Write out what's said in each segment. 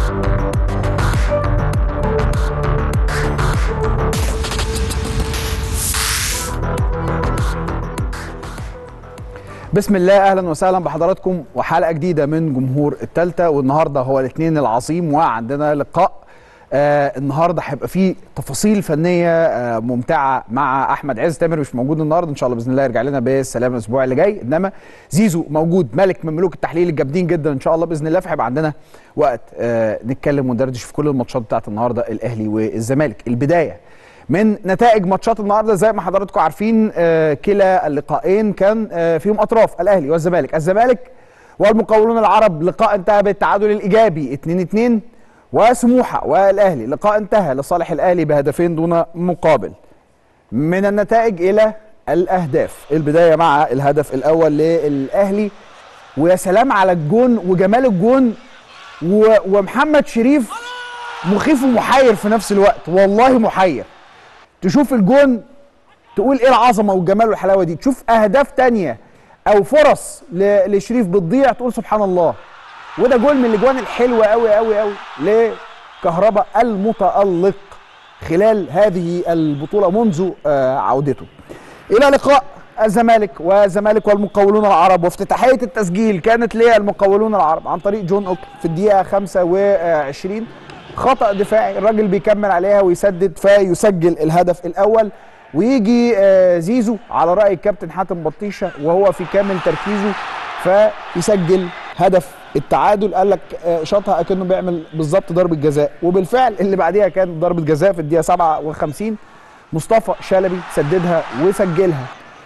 بسم الله اهلا وسهلا بحضراتكم وحلقه جديده من جمهور التالتة والنهارده هو الاثنين العظيم وعندنا لقاء آه النهارده هيبقى فيه تفاصيل فنيه آه ممتعه مع احمد عز تامر مش موجود النهارده ان شاء الله باذن الله يرجع لنا بالسلامه الاسبوع اللي جاي انما زيزو موجود ملك من ملوك التحليل الجامدين جدا ان شاء الله باذن الله فهيبقى عندنا وقت آه نتكلم وندردش في كل الماتشات بتاعت النهارده الاهلي والزمالك البدايه من نتائج ماتشات النهارده زي ما حضراتكم عارفين آه كلا اللقاءين كان آه فيهم اطراف الاهلي والزمالك الزمالك والمقاولون العرب لقاء انتهى بالتعادل الايجابي 2 2 وسموحه والاهلي لقاء انتهى لصالح الاهلي بهدفين دون مقابل من النتائج الى الاهداف البدايه مع الهدف الاول للاهلي ويا سلام على الجون وجمال الجون و- ومحمد شريف مخيف ومحير في نفس الوقت والله محير تشوف الجون تقول ايه العظمه والجمال والحلاوه دي تشوف اهداف تانية او فرص ل- لشريف بتضيع تقول سبحان الله وده جول من الاجوان الحلوه قوي قوي قوي لكهرباء المتالق خلال هذه البطوله منذ آه، عودته الى لقاء الزمالك والزمالك والمقاولون العرب وافتتاحيه التسجيل كانت للمقاولون العرب عن طريق جون اوك في الدقيقه 25 خطا دفاعي الراجل بيكمل عليها ويسدد فيسجل الهدف الاول ويجي آه، زيزو على راي الكابتن حاتم بطيشه وهو في كامل تركيزه فيسجل هدف التعادل قال لك آه، شاطها اكنه بيعمل بالظبط ضربه جزاء وبالفعل اللي بعديها كانت ضربه جزاء في الدقيقه 57 مصطفى شلبي سددها وسجلها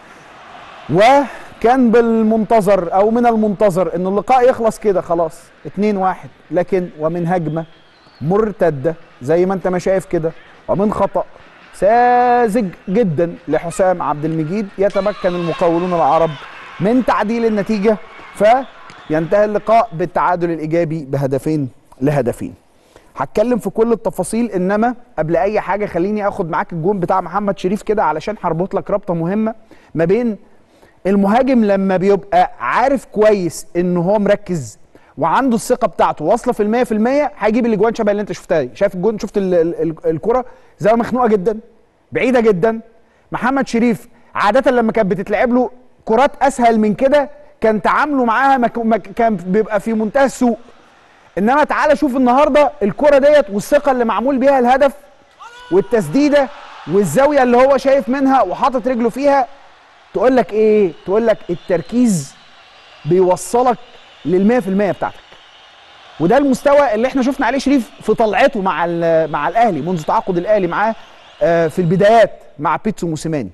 وكان بالمنتظر او من المنتظر ان اللقاء يخلص كده خلاص 2 1 لكن ومن هجمه مرتده زي ما انت ما شايف كده ومن خطا ساذج جدا لحسام عبد المجيد يتمكن المقاولون العرب من تعديل النتيجه فينتهي اللقاء بالتعادل الايجابي بهدفين لهدفين هتكلم في كل التفاصيل انما قبل اي حاجه خليني اخد معاك الجون بتاع محمد شريف كده علشان هربط لك رابطه مهمه ما بين المهاجم لما بيبقى عارف كويس ان هو مركز وعنده الثقه بتاعته واصله في المية في المية هيجيب الاجوان شبه اللي انت شفتها دي شايف الجون شفت ال- ال- ال- الكره زي مخنوقه جدا بعيده جدا محمد شريف عاده لما كانت بتتلعب له كرات اسهل من كده كان تعامله معاها ما ك- ما ك- كان بيبقى في منتهى السوء انما تعالى شوف النهارده الكره ديت والثقه اللي معمول بيها الهدف والتسديده والزاويه اللي هو شايف منها وحاطط رجله فيها تقول لك ايه تقول لك التركيز بيوصلك للمية في المية بتاعتك وده المستوى اللي احنا شفنا عليه شريف في طلعته مع ال- مع الاهلي منذ تعاقد الاهلي معاه آه، في البدايات مع بيتسو موسيماني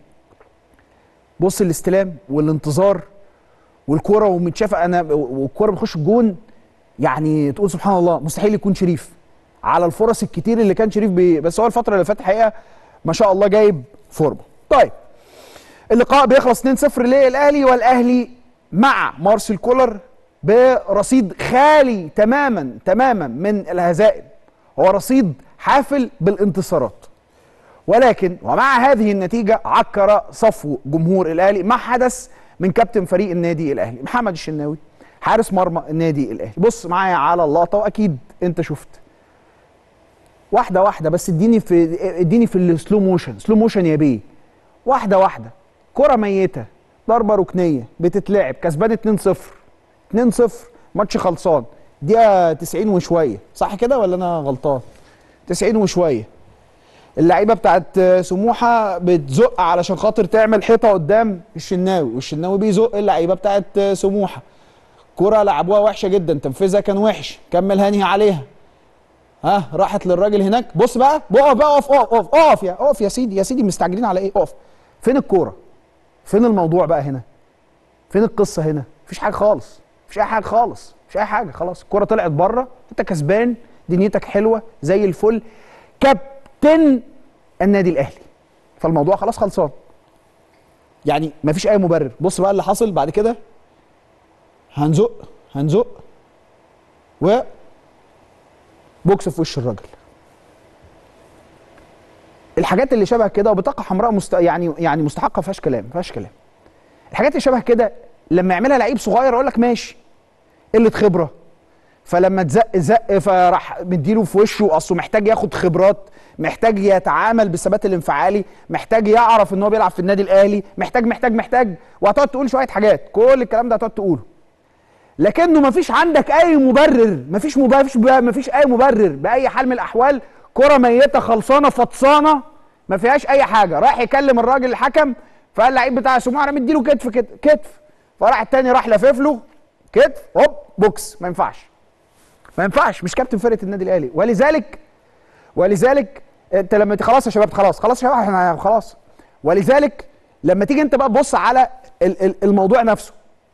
بص الاستلام والانتظار والكرة ومتشافة انا والكرة بتخش الجون يعني تقول سبحان الله مستحيل يكون شريف على الفرص الكتير اللي كان شريف بي بس هو الفترة اللي فاتت حقيقة ما شاء الله جايب فورمه طيب اللقاء بيخلص 2-0 للاهلي والاهلي مع مارسيل كولر برصيد خالي تماما تماما من الهزائم هو رصيد حافل بالانتصارات ولكن ومع هذه النتيجة عكر صفو جمهور الأهلي ما حدث من كابتن فريق النادي الأهلي محمد الشناوي حارس مرمى النادي الأهلي بص معايا على اللقطة وأكيد أنت شفت واحدة واحدة بس اديني في اديني في السلو موشن سلو موشن يا بيه واحدة واحدة كرة ميتة ضربة ركنية بتتلعب كسبان 2-0 2-0 ماتش خلصان دقيقة 90 وشوية صح كده ولا أنا غلطان؟ 90 وشوية اللعيبه بتاعت سموحه بتزق علشان خاطر تعمل حيطه قدام الشناوي والشناوي بيزق اللعيبه بتاعت سموحه كرة لعبوها وحشه جدا تنفيذها كان وحش كمل هاني عليها ها راحت للراجل هناك بص بقى اقف بقى اقف اقف اقف اقف يا اقف يا سيدي يا سيدي مستعجلين على ايه اقف فين الكوره فين الموضوع بقى هنا فين القصه هنا مفيش حاجه خالص مفيش اي حاجه خالص مفيش اي حاجه خلاص الكوره طلعت بره انت كسبان دنيتك حلوه زي الفل كابتن النادي الاهلي فالموضوع خلاص خلصان يعني مفيش اي مبرر بص بقى اللي حصل بعد كده هنزق هنزق و بوكس في وش الراجل الحاجات اللي شبه كده وبطاقه حمراء مست... يعني يعني مستحقه ما فيهاش كلام ما فيهاش كلام الحاجات اللي شبه كده لما يعملها لعيب صغير اقول لك ماشي قله خبره فلما تزق زق فراح مديله في وشه اصله محتاج ياخد خبرات محتاج يتعامل بالثبات الانفعالي محتاج يعرف ان هو بيلعب في النادي الاهلي محتاج محتاج محتاج وهتقعد تقول شويه حاجات كل الكلام ده هتقعد تقوله لكنه مفيش عندك اي مبرر مفيش مبرر مفيش, مفيش اي مبرر باي حال من الاحوال كره ميته خلصانه فطسانه ما فيهاش اي حاجه راح يكلم الراجل الحكم فقال اللعيب بتاع سموحه مديله كتف كده كتف فراح التاني راح لافف له كتف هوب بوكس ما ينفعش ما ينفعش مش كابتن فرقه النادي الاهلي ولذلك ولذلك انت لما ت- خلاص يا شباب خلاص خلاص يا شباب احنا خلاص ولذلك لما تيجي انت بقى تبص على ال- ال- الموضوع نفسه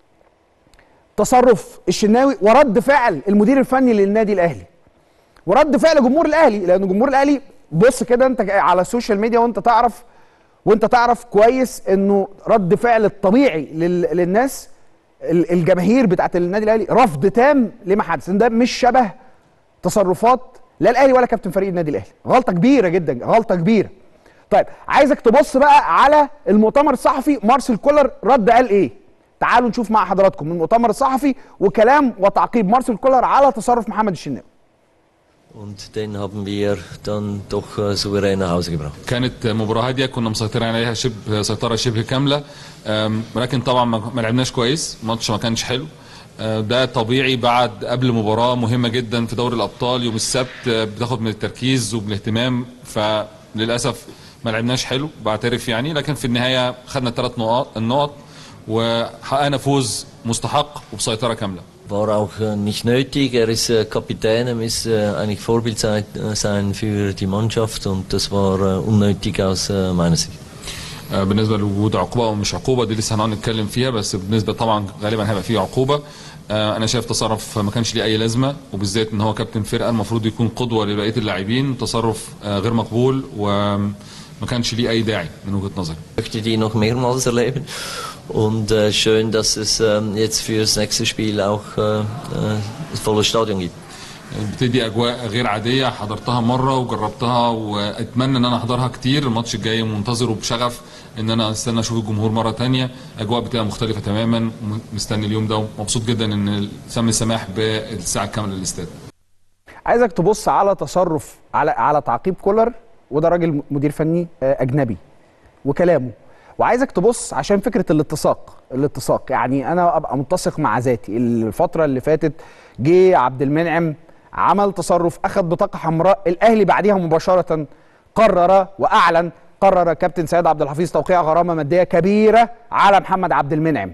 تصرف الشناوي ورد فعل المدير الفني للنادي الاهلي ورد فعل جمهور الاهلي لان جمهور الاهلي بص كده انت على السوشيال ميديا وانت تعرف وانت تعرف كويس انه رد فعل الطبيعي لل... للناس ال- الجماهير بتاعت النادي الاهلي رفض تام لما حدث إن ده مش شبه تصرفات لا الاهلي ولا كابتن فريق النادي الاهلي غلطه كبيره جدا غلطه كبيره طيب عايزك تبص بقى على المؤتمر الصحفي مارسيل كولر رد قال ايه تعالوا نشوف مع حضراتكم من المؤتمر الصحفي وكلام وتعقيب مارسيل كولر على تصرف محمد الشناوي Und den haben wir dann doch äh, souverän nach Hause gebracht. كانت مباراة هادية كنا مسيطرين عليها شبه سيطرة شبه كاملة أم، ولكن طبعا ما ما لعبناش كويس الماتش ما كانش حلو أه، ده طبيعي بعد قبل مباراة مهمة جدا في دوري الأبطال يوم السبت أه، بتاخد من التركيز وبالاهتمام فللأسف ما لعبناش حلو بعترف يعني لكن في النهاية خدنا الثلاث نقاط النقط وحققنا فوز مستحق وبسيطرة كاملة War auch äh, nicht nötig. Er ist äh, Kapitän, er muss äh, eigentlich Vorbild sein, äh, sein für die Mannschaft und das war äh, unnötig aus äh, meiner Sicht. آه، بالنسبه لوجود عقوبه او مش عقوبه دي لسه هنقعد نتكلم فيها بس بالنسبه طبعا غالبا هيبقى فيه عقوبه آه، انا شايف تصرف ما كانش ليه اي لازمه وبالذات ان هو كابتن فرقه المفروض يكون قدوه لبقيه اللاعبين تصرف آه، غير مقبول وما كانش ليه اي داعي من وجهه نظري Ich möchte die noch mehrmals erleben und äh, schön, dass es ähm, jetzt für das nächste Spiel auch äh, äh, das volle Stadion gibt. بتدي اجواء غير عاديه حضرتها مره وجربتها واتمنى ان انا احضرها كتير الماتش الجاي منتظره بشغف ان انا استنى اشوف الجمهور مره تانية اجواء بتبقى مختلفه تماما مستني اليوم ده ومبسوط جدا ان تم السماح بالساعه الكامله للاستاد عايزك تبص على تصرف على على تعقيب كولر وده راجل مدير فني آه، اجنبي وكلامه وعايزك تبص عشان فكره الاتساق الاتساق يعني انا ابقى متسق مع ذاتي الفتره اللي فاتت جه عبد المنعم عمل تصرف اخذ بطاقه حمراء الاهلي بعديها مباشره قرر واعلن قرر كابتن سيد عبد الحفيظ توقيع غرامه ماديه كبيره على محمد عبد المنعم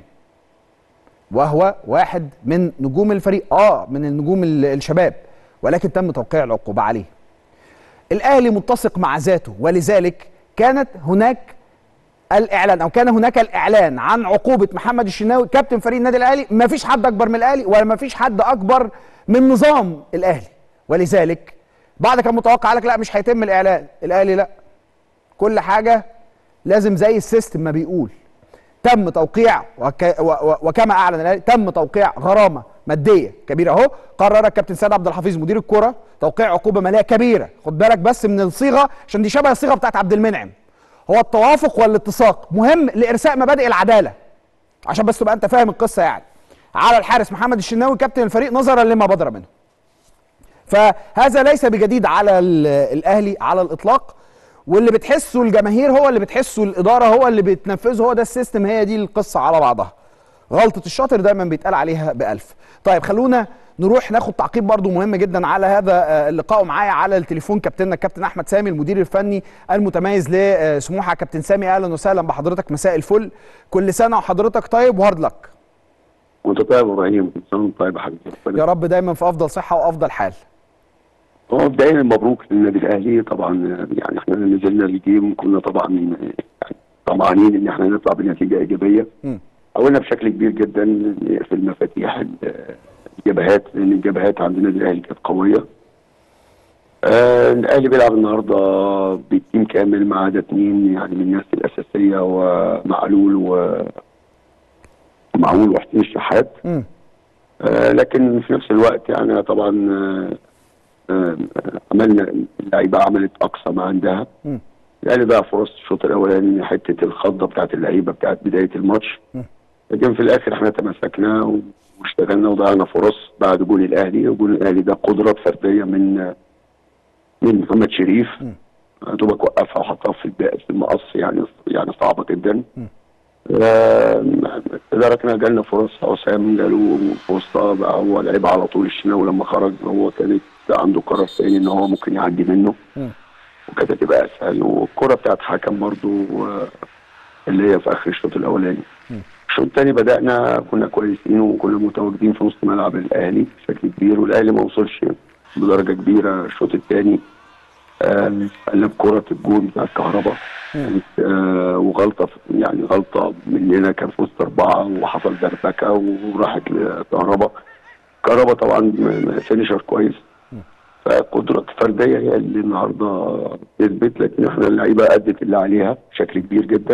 وهو واحد من نجوم الفريق اه من النجوم ال- الشباب ولكن تم توقيع العقوبه عليه الاهلي متسق مع ذاته ولذلك كانت هناك الاعلان او كان هناك الاعلان عن عقوبه محمد الشناوي كابتن فريق النادي الاهلي ما فيش حد اكبر من الاهلي ولا ما فيش حد اكبر من نظام الاهلي ولذلك بعد كان متوقع قال لك لا مش هيتم الاعلان الاهلي لا كل حاجه لازم زي السيستم ما بيقول تم توقيع وك... و... و... وكما اعلن الاهلي تم توقيع غرامه ماديه كبيره اهو قرر الكابتن سيد عبد الحفيظ مدير الكره توقيع عقوبه ماليه كبيره خد بالك بس من الصيغه عشان دي شبه الصيغه بتاعت عبد المنعم هو التوافق والاتساق مهم لارساء مبادئ العداله عشان بس تبقى انت فاهم القصه يعني على الحارس محمد الشناوي كابتن الفريق نظرا لما بدر منه فهذا ليس بجديد على ال- الاهلي على الاطلاق واللي بتحسه الجماهير هو اللي بتحسه الاداره هو اللي بتنفذه هو ده السيستم هي دي القصه على بعضها غلطه الشاطر دايما بيتقال عليها بألف طيب خلونا نروح ناخد تعقيب برضو مهم جدا على هذا آه، اللقاء معايا على التليفون كابتننا الكابتن احمد سامي المدير الفني المتميز لسموحه كابتن سامي اهلا وسهلا بحضرتك مساء الفل كل سنه وحضرتك طيب وهارد لك وانت طيب يا ابراهيم كل سنه وانت طيب يا حبيبي يا رب دايما في افضل صحه وافضل حال هو مبدئيا مبروك للنادي الاهلي طبعا يعني احنا نزلنا الجيم كنا طبعا يعني طمعانين ان احنا نطلع بنتيجه ايجابيه مم. حاولنا بشكل كبير جدا نقفل مفاتيح ال- الجبهات لان الجبهات عند النادي الاهلي كانت قويه آه الاهلي بيلعب النهارده بالتيم كامل ما عدا اثنين يعني من الناس الاساسيه ومعلول و معلول وحسين الشحات مم. آه، لكن في نفس الوقت يعني طبعا آه، آه، عملنا اللعيبه عملت اقصى ما عندها مم. يعني بقى فرص الشوط الاولاني حته الخضه بتاعت اللعيبه بتاعت بدايه الماتش مم. لكن في الاخر احنا تمسكنا و- واشتغلنا وضيعنا فرص بعد جول الاهلي وجول الاهلي ده قدرات فرديه من من محمد شريف دوبك وقفها وحطها في الب- في المقص يعني يعني صعبه جدا آم، تداركنا جالنا فرص حسام جاله فرصه بقى هو لعب على طول الشناوي لما خرج هو كانت عنده قرار تاني ان هو ممكن يعدي منه وكانت هتبقى اسهل والكره بتاعت حكم برضو آه، اللي هي في اخر الشوط الاولاني الشوط الثاني بدانا كنا كويسين وكنا متواجدين في نص ملعب الاهلي بشكل كبير والاهلي ما وصلش بدرجه كبيره الشوط الثاني قلب كره الجول بتاع الكهرباء كانت، آه، وغلطه في- يعني غلطه مننا كان في وسط اربعه وحصل دربكه وراحت لكهرباء كهرباء طبعا م- م- فينيشر كويس فقدرات فرديه هي اللي النهارده تثبت لكن احنا اللعيبه ادت اللي عليها بشكل كبير جدا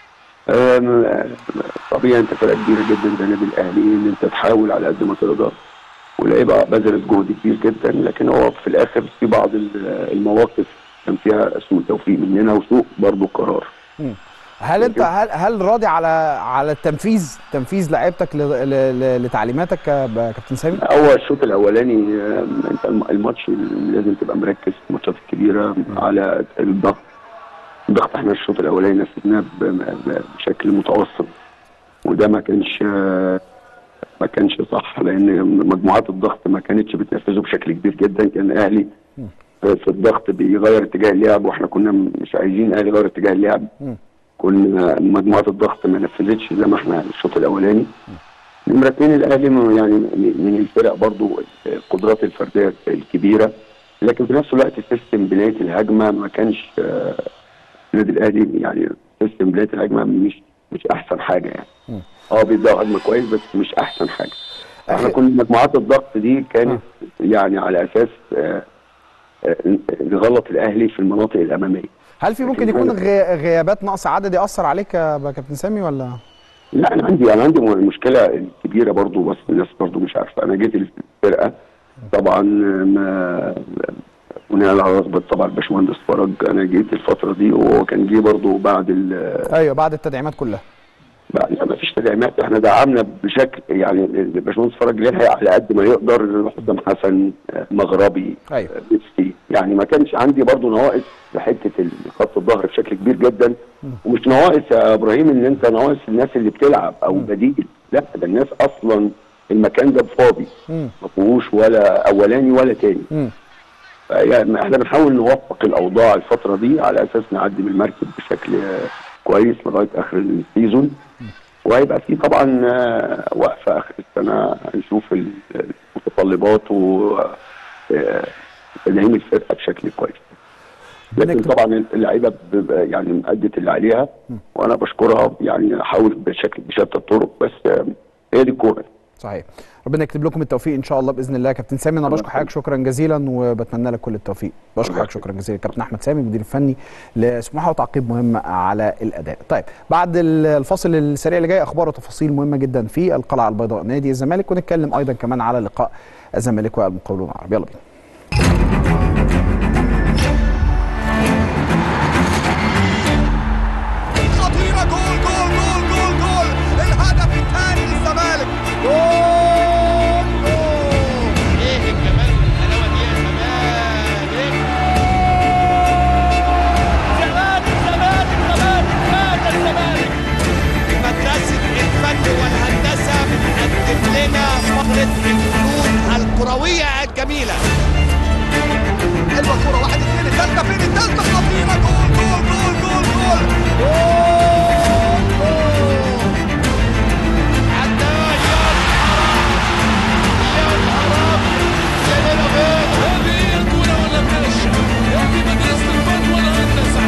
آم، طبيعي انت فرقه كبيره جدا زي النادي الاهلي ان انت تحاول على قد ما تقدر واللعيبه بذلت جهد كبير جدا لكن هو في الاخر في بعض ال- المواقف كان فيها سوء توفيق مننا وسوء برضه قرار هل انت هل هل راضي على على التنفيذ تنفيذ لعيبتك ل- ل- ل- لتعليماتك يا ب- كابتن سامي؟ هو الشوط الاولاني آم، انت الم- الماتش لازم تبقى مركز في الماتشات الكبيره على الضغط الضغط احنا الشوط الاولاني نفذناه ب- ب- بشكل متوسط وده ما كانش آه، ما كانش صح لان مجموعات الضغط ما كانتش بتنفذه بشكل كبير جدا كان الاهلي في الضغط بيغير اتجاه اللعب واحنا كنا مش عايزين الاهلي يغير اتجاه اللعب كنا مجموعات الضغط ما نفذتش زي ما احنا الشوط الاولاني نمرة اتنين الاهلي م- يعني م- من الفرق برضو القدرات الفرديه الكبيره لكن في نفس الوقت سيستم بنايه الهجمه ما كانش آه، النادي الاهلي يعني سيستم بنايه الهجمه مش مش احسن حاجه يعني اه بيبداوا هجمه كويس بس مش احسن حاجه احنا أخي- كل مجموعات الضغط دي كانت يعني على اساس آه، آه، نغلط الاهلي في المناطق الاماميه هل في ممكن يكون غي- غيابات نقص عدد ياثر عليك يا ب- كابتن سامي ولا؟ لا انا عندي انا عندي م- مشكله كبيره برضو بس الناس برضو مش عارفه انا جيت الفرقه طبعا ما بناء على رغبه طبعا الباشمهندس فرج انا جيت الفتره دي وهو كان جه برضو بعد ال ايوه بعد التدعيمات كلها بعد ما فيش تدعيمات احنا دعمنا بشكل يعني الباشمهندس فرج ليه على قد ما يقدر حسام حسن آه، مغربي أيوة. آه، ميسي يعني ما كانش عندي برضو نواقص في حته ال- خط الظهر بشكل كبير جدا ومش نواقص يا ابراهيم ان انت ناقص الناس اللي بتلعب او بديل لا ده الناس اصلا المكان ده فاضي مم. ما فيهوش ولا اولاني ولا تاني مم. يعني احنا بنحاول نوفق الاوضاع الفتره دي على اساس نعدي بالمركب بشكل آه، كويس لغايه اخر السيزون وهيبقى في طبعا آه، وقفه اخر السنه هنشوف ال- المتطلبات و آه، تدعيم الفرقه بشكل كويس لكن بنكتب. طبعا اللعيبه بيبقى يعني ادت اللي عليها وانا بشكرها يعني احاول بشكل بشتى الطرق بس آه، هي دي الكوره صحيح ربنا يكتب لكم التوفيق ان شاء الله باذن الله يا كابتن سامي انا بشكر حضرتك شكرا جزيلا وبتمنى لك كل التوفيق بشكر حضرتك شكرا جزيلا كابتن احمد سامي المدير الفني لسموحه وتعقيب مهم على الاداء طيب بعد الفاصل السريع اللي جاي اخبار وتفاصيل مهمه جدا في القلعه البيضاء نادي الزمالك ونتكلم ايضا كمان على لقاء الزمالك والمقاولون العرب يلا بينا خطيرة جول جول جول جول جول الهدف الثاني للزمالك جول جول ايه الجمال والحلاوه دي يا زمالك زمالك زمالك زمالك هذا الزمالك مدرسة الفن والهندسة بتقدم لنا فقرة الفنون الكروية الجميلة حلوة كورة واحد اثنين الثالثة فين الثالثة خطيرة جول جول جول جول جول جول جول عداء يا نهار يا ليلة بيض هذه الكرة ولا ماشي هذه مدرسة الفن والهندسة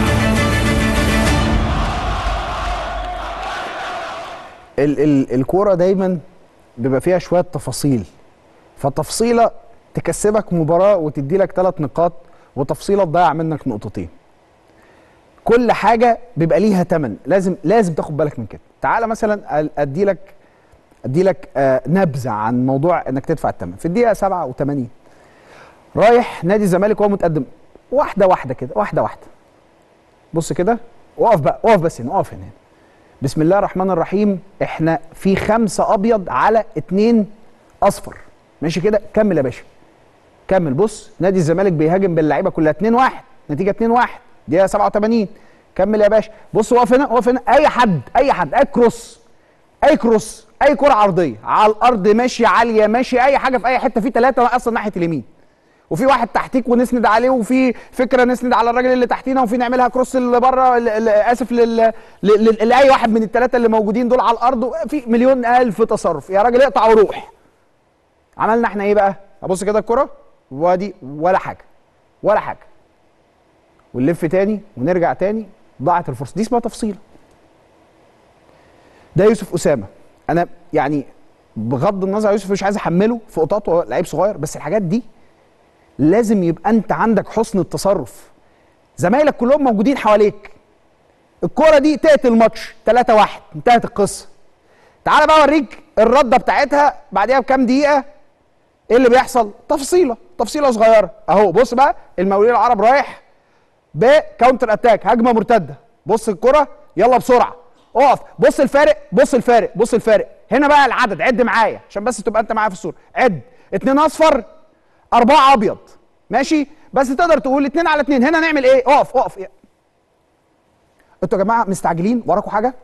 ال ال الكوره دايما بيبقى فيها شويه تفاصيل فتفصيله تكسبك مباراه وتدي لك ثلاث نقاط وتفصيله تضيع منك نقطتين كل حاجه بيبقى ليها ثمن لازم لازم تاخد بالك من كده تعالى مثلا ادي لك ادي لك آه نبذه عن موضوع انك تدفع الثمن في الدقيقه 87 رايح نادي الزمالك وهو متقدم واحده واحده كده واحده واحده بص كده وقف بقى وقف بس هنا وقف هنا بسم الله الرحمن الرحيم احنا في خمسة ابيض على اتنين اصفر ماشي كده كمل يا باشا كمل بص نادي الزمالك بيهاجم باللعيبه كلها 2 1 نتيجه 2 1 دقيقه 87 كمل يا باشا بص واقف هنا واقف هنا اي حد اي حد اي كروس اي كروس اي كره عرضيه على الارض ماشي عاليه ماشي اي حاجه في اي حته في ثلاثه اصلا ناحيه اليمين وفي واحد تحتيك ونسند عليه وفي فكره نسند على الراجل اللي تحتينا وفي نعملها كروس اللي بره ل- ل- اسف لل... ل- ل- لاي واحد من الثلاثه اللي موجودين دول على الارض في مليون الف تصرف يا راجل اقطع وروح عملنا احنا ايه بقى ابص كده الكره وادي ولا حاجه ولا حاجه ونلف تاني ونرجع تاني ضاعت الفرصه دي اسمها تفصيله ده يوسف اسامه انا يعني بغض النظر عن يوسف مش عايز احمله في قطاط هو لعيب صغير بس الحاجات دي لازم يبقى انت عندك حسن التصرف زمايلك كلهم موجودين حواليك الكوره دي تقتل الماتش 3 1 انتهت القصه تعال بقى اوريك الرده بتاعتها بعديها بكام دقيقه ايه اللي بيحصل تفصيله تفصيله صغيره اهو بص بقى المقاولين العرب رايح بكاونتر اتاك هجمه مرتده بص الكره يلا بسرعه اقف بص الفارق بص الفارق بص الفارق هنا بقى العدد عد معايا عشان بس تبقى انت معايا في الصوره عد اتنين اصفر اربعه ابيض ماشي بس تقدر تقول اتنين على اتنين هنا نعمل ايه اقف اقف انتوا يا جماعه مستعجلين وراكوا حاجه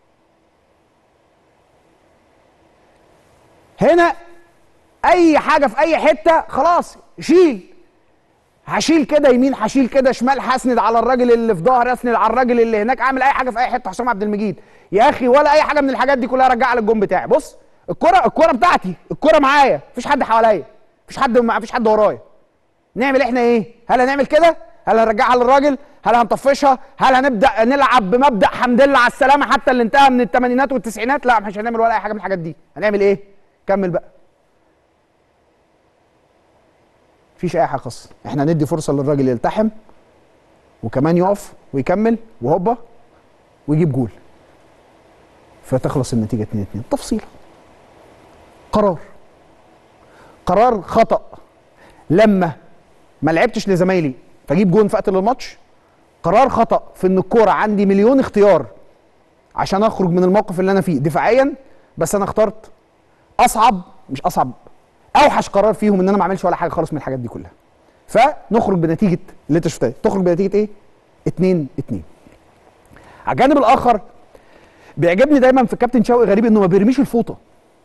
هنا اي حاجه في اي حته خلاص شيل هشيل كده يمين هشيل كده شمال هسند على الراجل اللي في ظهري اسند على الراجل اللي هناك اعمل اي حاجه في اي حته حسام عبد المجيد يا اخي ولا اي حاجه من الحاجات دي كلها رجعها للجون بتاعي بص الكره الكره بتاعتي الكره معايا مفيش حد حواليا مفيش حد مفيش حد ورايا نعمل احنا ايه هل هنعمل كده هل هنرجعها للراجل هل هنطفشها هل هنبدا نلعب بمبدا حمد لله على السلامه حتى اللي انتهى من الثمانينات والتسعينات لا مش هنعمل ولا اي حاجه من الحاجات دي هنعمل ايه كمل بقى مفيش اي حاجه خاصه احنا ندي فرصه للراجل يلتحم وكمان يقف ويكمل وهوبا ويجيب جول فتخلص النتيجه 2 2 تفصيل قرار قرار خطا لما ما لعبتش لزمايلي فاجيب جون فاقتل الماتش قرار خطا في ان الكوره عندي مليون اختيار عشان اخرج من الموقف اللي انا فيه دفاعيا بس انا اخترت اصعب مش اصعب اوحش قرار فيهم ان انا ما اعملش ولا حاجه خالص من الحاجات دي كلها فنخرج بنتيجه اللي انت شفتها تخرج بنتيجه ايه 2 2 على الجانب الاخر بيعجبني دايما في الكابتن شوقي غريب انه ما بيرميش الفوطه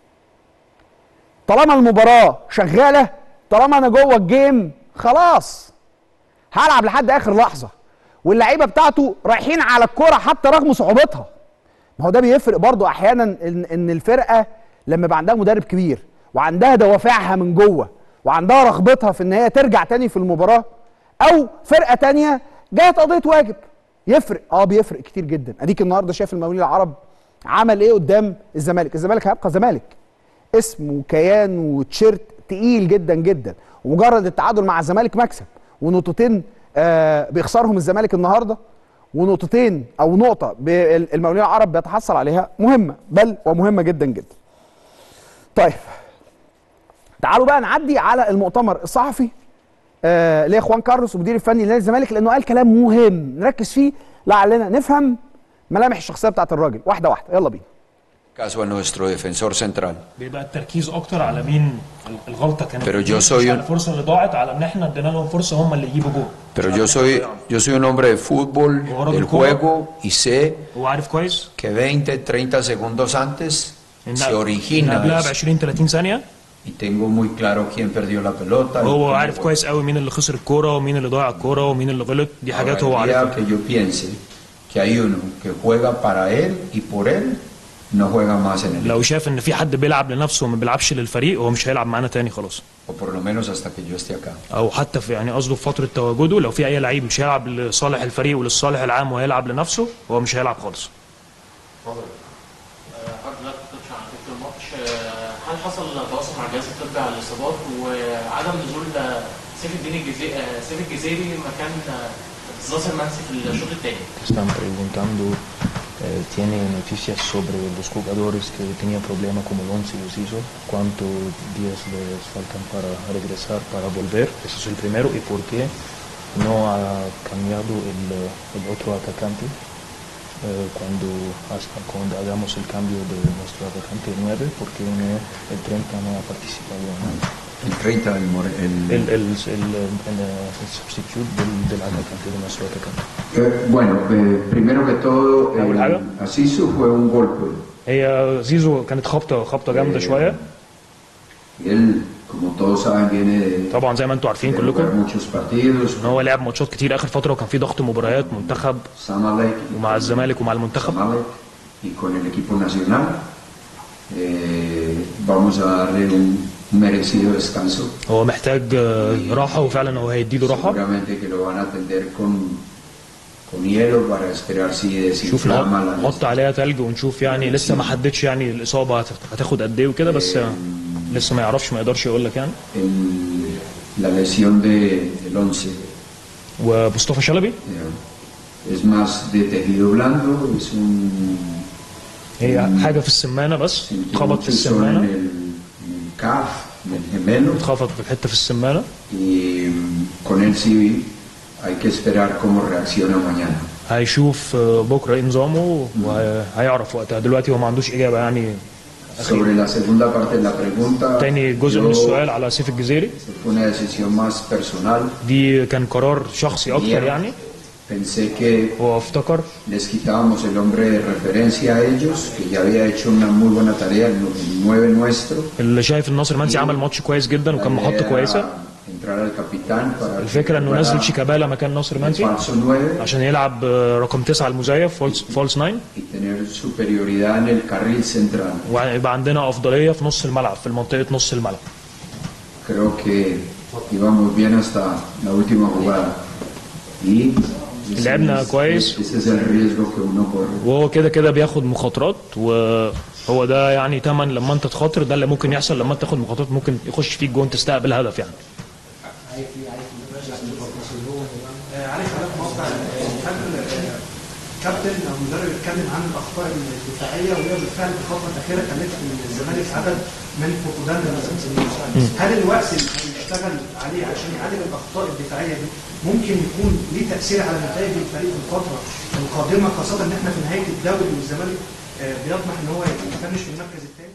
طالما المباراه شغاله طالما انا جوه الجيم خلاص هلعب لحد اخر لحظه واللعيبه بتاعته رايحين على الكوره حتى رغم صعوبتها ما هو ده بيفرق برضو احيانا ان ان الفرقه لما يبقى عندها مدرب كبير وعندها دوافعها من جوه وعندها رغبتها في ان هي ترجع تاني في المباراه او فرقه تانية جايه قضيه واجب يفرق اه بيفرق كتير جدا اديك النهارده شايف المقاولين العرب عمل ايه قدام الزمالك الزمالك هيبقى زمالك اسم وكيان وتيشيرت تقيل جدا جدا ومجرد التعادل مع الزمالك مكسب ونقطتين آه بيخسرهم الزمالك النهارده ونقطتين او نقطه بال- المقاولين العرب بيتحصل عليها مهمه بل ومهمه جدا جدا. طيب تعالوا بقى نعدي على المؤتمر الصحفي آه لاخوان كارلوس المدير الفني لنادي الزمالك لانه قال كلام مهم نركز فيه لعلنا نفهم ملامح الشخصيه بتاعت الراجل واحده واحده يلا بينا. caso a nuestro defensor central. بيبقى التركيز اكتر على مين الغلطه كانت Pero مين، yo soy مش على un- الفرصه اللي ضاعت على ان احنا ادينا لهم فرصه هم اللي يجيبوا جول Pero yo soy, yo soy un hombre de fútbol, Ahora del del juego. juego, y sé هو عارف كويس que 20, 30 segundos antes ان se إن origina قبلها ب eso. 20 30 ثانيه Y tengo muy claro quién perdió la pelota. y هو cómo عارف fue. كويس قوي مين اللي خسر الكوره ومين اللي ضيع الكوره ومين اللي غلط دي Ahora, حاجات هو el عارفها día que yo piense que hay uno que juega para él y por él, no juega más en el لو equipo. شاف ان في حد بيلعب لنفسه وما بيلعبش للفريق هو مش هيلعب معانا تاني خلاص O por lo menos hasta que yo esté acá. او حتى في يعني قصده في فتره تواجده لو في اي لعيب مش هيلعب لصالح الفريق وللصالح العام وهيلعب لنفسه هو مش هيلعب خالص حضرتك بتطلع عن فكرة الماتش آه، هل حصل تواصل مع الجهاز الطبي على الاصابات وعدم نزول آه، سيف الدين الجزيري سيف الجزيري مكان آه، ناصر منسي في الشوط الثاني Están preguntando, eh, tiene noticias sobre los jugadores que tenían problemas como Alonso y Luciso, cuántos días les faltan para regresar, para volver, ese es el primero, y por qué no ha cambiado el, eh, el otro atacante. eh, cuando, hasta cuando hagamos el cambio de nuestro atacante 9, porque no- el 30 no ha participado en El 30, el, more- el- el, el, el, el, el substituto del, del atacante, de nuestro atacante. Eh, bueno, eh, primero que todo, أول el eh, حاجة. Asisu fue un golpe. هي زيزو كانت خبطه خبطه جامده شويه Y él, como todos saben, viene de, طبعا زي ما انتم عارفين de jugar كلكم muchos partidos. ان هو لعب ماتشات كتير اخر فتره وكان في ضغط مباريات منتخب Samalek, ومع الزمالك ومع المنتخب Samalek y con el equipo nacional. Eh, vamos a darle un merecido descanso. هو محتاج آه، راحه وفعلا هو هيديله راحه Seguramente que lo van a atender con, con hielo para esperar si شوف نحط desinflama la نحط عليها تلج ونشوف يعني لسه ما حددش يعني الاصابه هت- هتاخد قد ايه وكده بس آه، لسه ما يعرفش ما يقدرش يقول لك يعني el- la lesión de, del 11. ومصطفى شلبي Eh, Es más de tejido blando, es un هي حاجه في السمانه بس اتخبط في chuzo en السمانه el, en el CAF, en el gemelo, اتخبط في الحته في السمانه y mm, con él sí hay que esperar cómo reacciona mañana. هيشوف آه، بكره ايه نظامه وهيعرف وقتها دلوقتي هو ما عندوش اجابه يعني Sobre la segunda parte de la pregunta, تاني جزء yo- من السؤال على سيف الجزيري fue una decisión más personal. دي كان قرار شخصي اكتر يعني Pensé que هو افتكر les quitábamos el hombre de referencia a ellos, que ya había hecho una muy buena tarea, el, el 9 nuestro. اللي شايف ان ناصر منسي عمل ماتش كويس جدا وكان محطه Era كويسه entrar al capitán para que الفكره انه jugara نزل شيكابالا مكان ناصر منسي falso 9 عشان يلعب آه، رقم تسعة المزيف فولس, فولس ناين y tener superioridad en el carril central. ويبقى عندنا افضليه في نص الملعب في منطقه نص الملعب Creo que íbamos bien hasta la última jugada. Y ese لعبنا es- كويس. ese es el riesgo que uno corre. وهو كده كده بياخد مخاطرات وهو ده يعني تمن لما انت تخاطر ده اللي ممكن يحصل لما انت تاخد مخاطرات ممكن يخش فيك جون تستقبل هدف يعني عارف حضرتك موقع فاكر كابتن او مدرب اتكلم عن الاخطاء الدفاعيه وهي بالفعل في الفتره الاخيره كلفت الزمالك عدد من فقدان الاساسيين هل الوقت اللي هنشتغل عليه عشان يعالج الاخطاء الدفاعيه دي ممكن يكون ليه تاثير على نتائج الفريق في الفتره القادمه خاصه ان احنا في نهايه الدوري والزمالك آه، بيطمح ان هو يفنش في المركز الثاني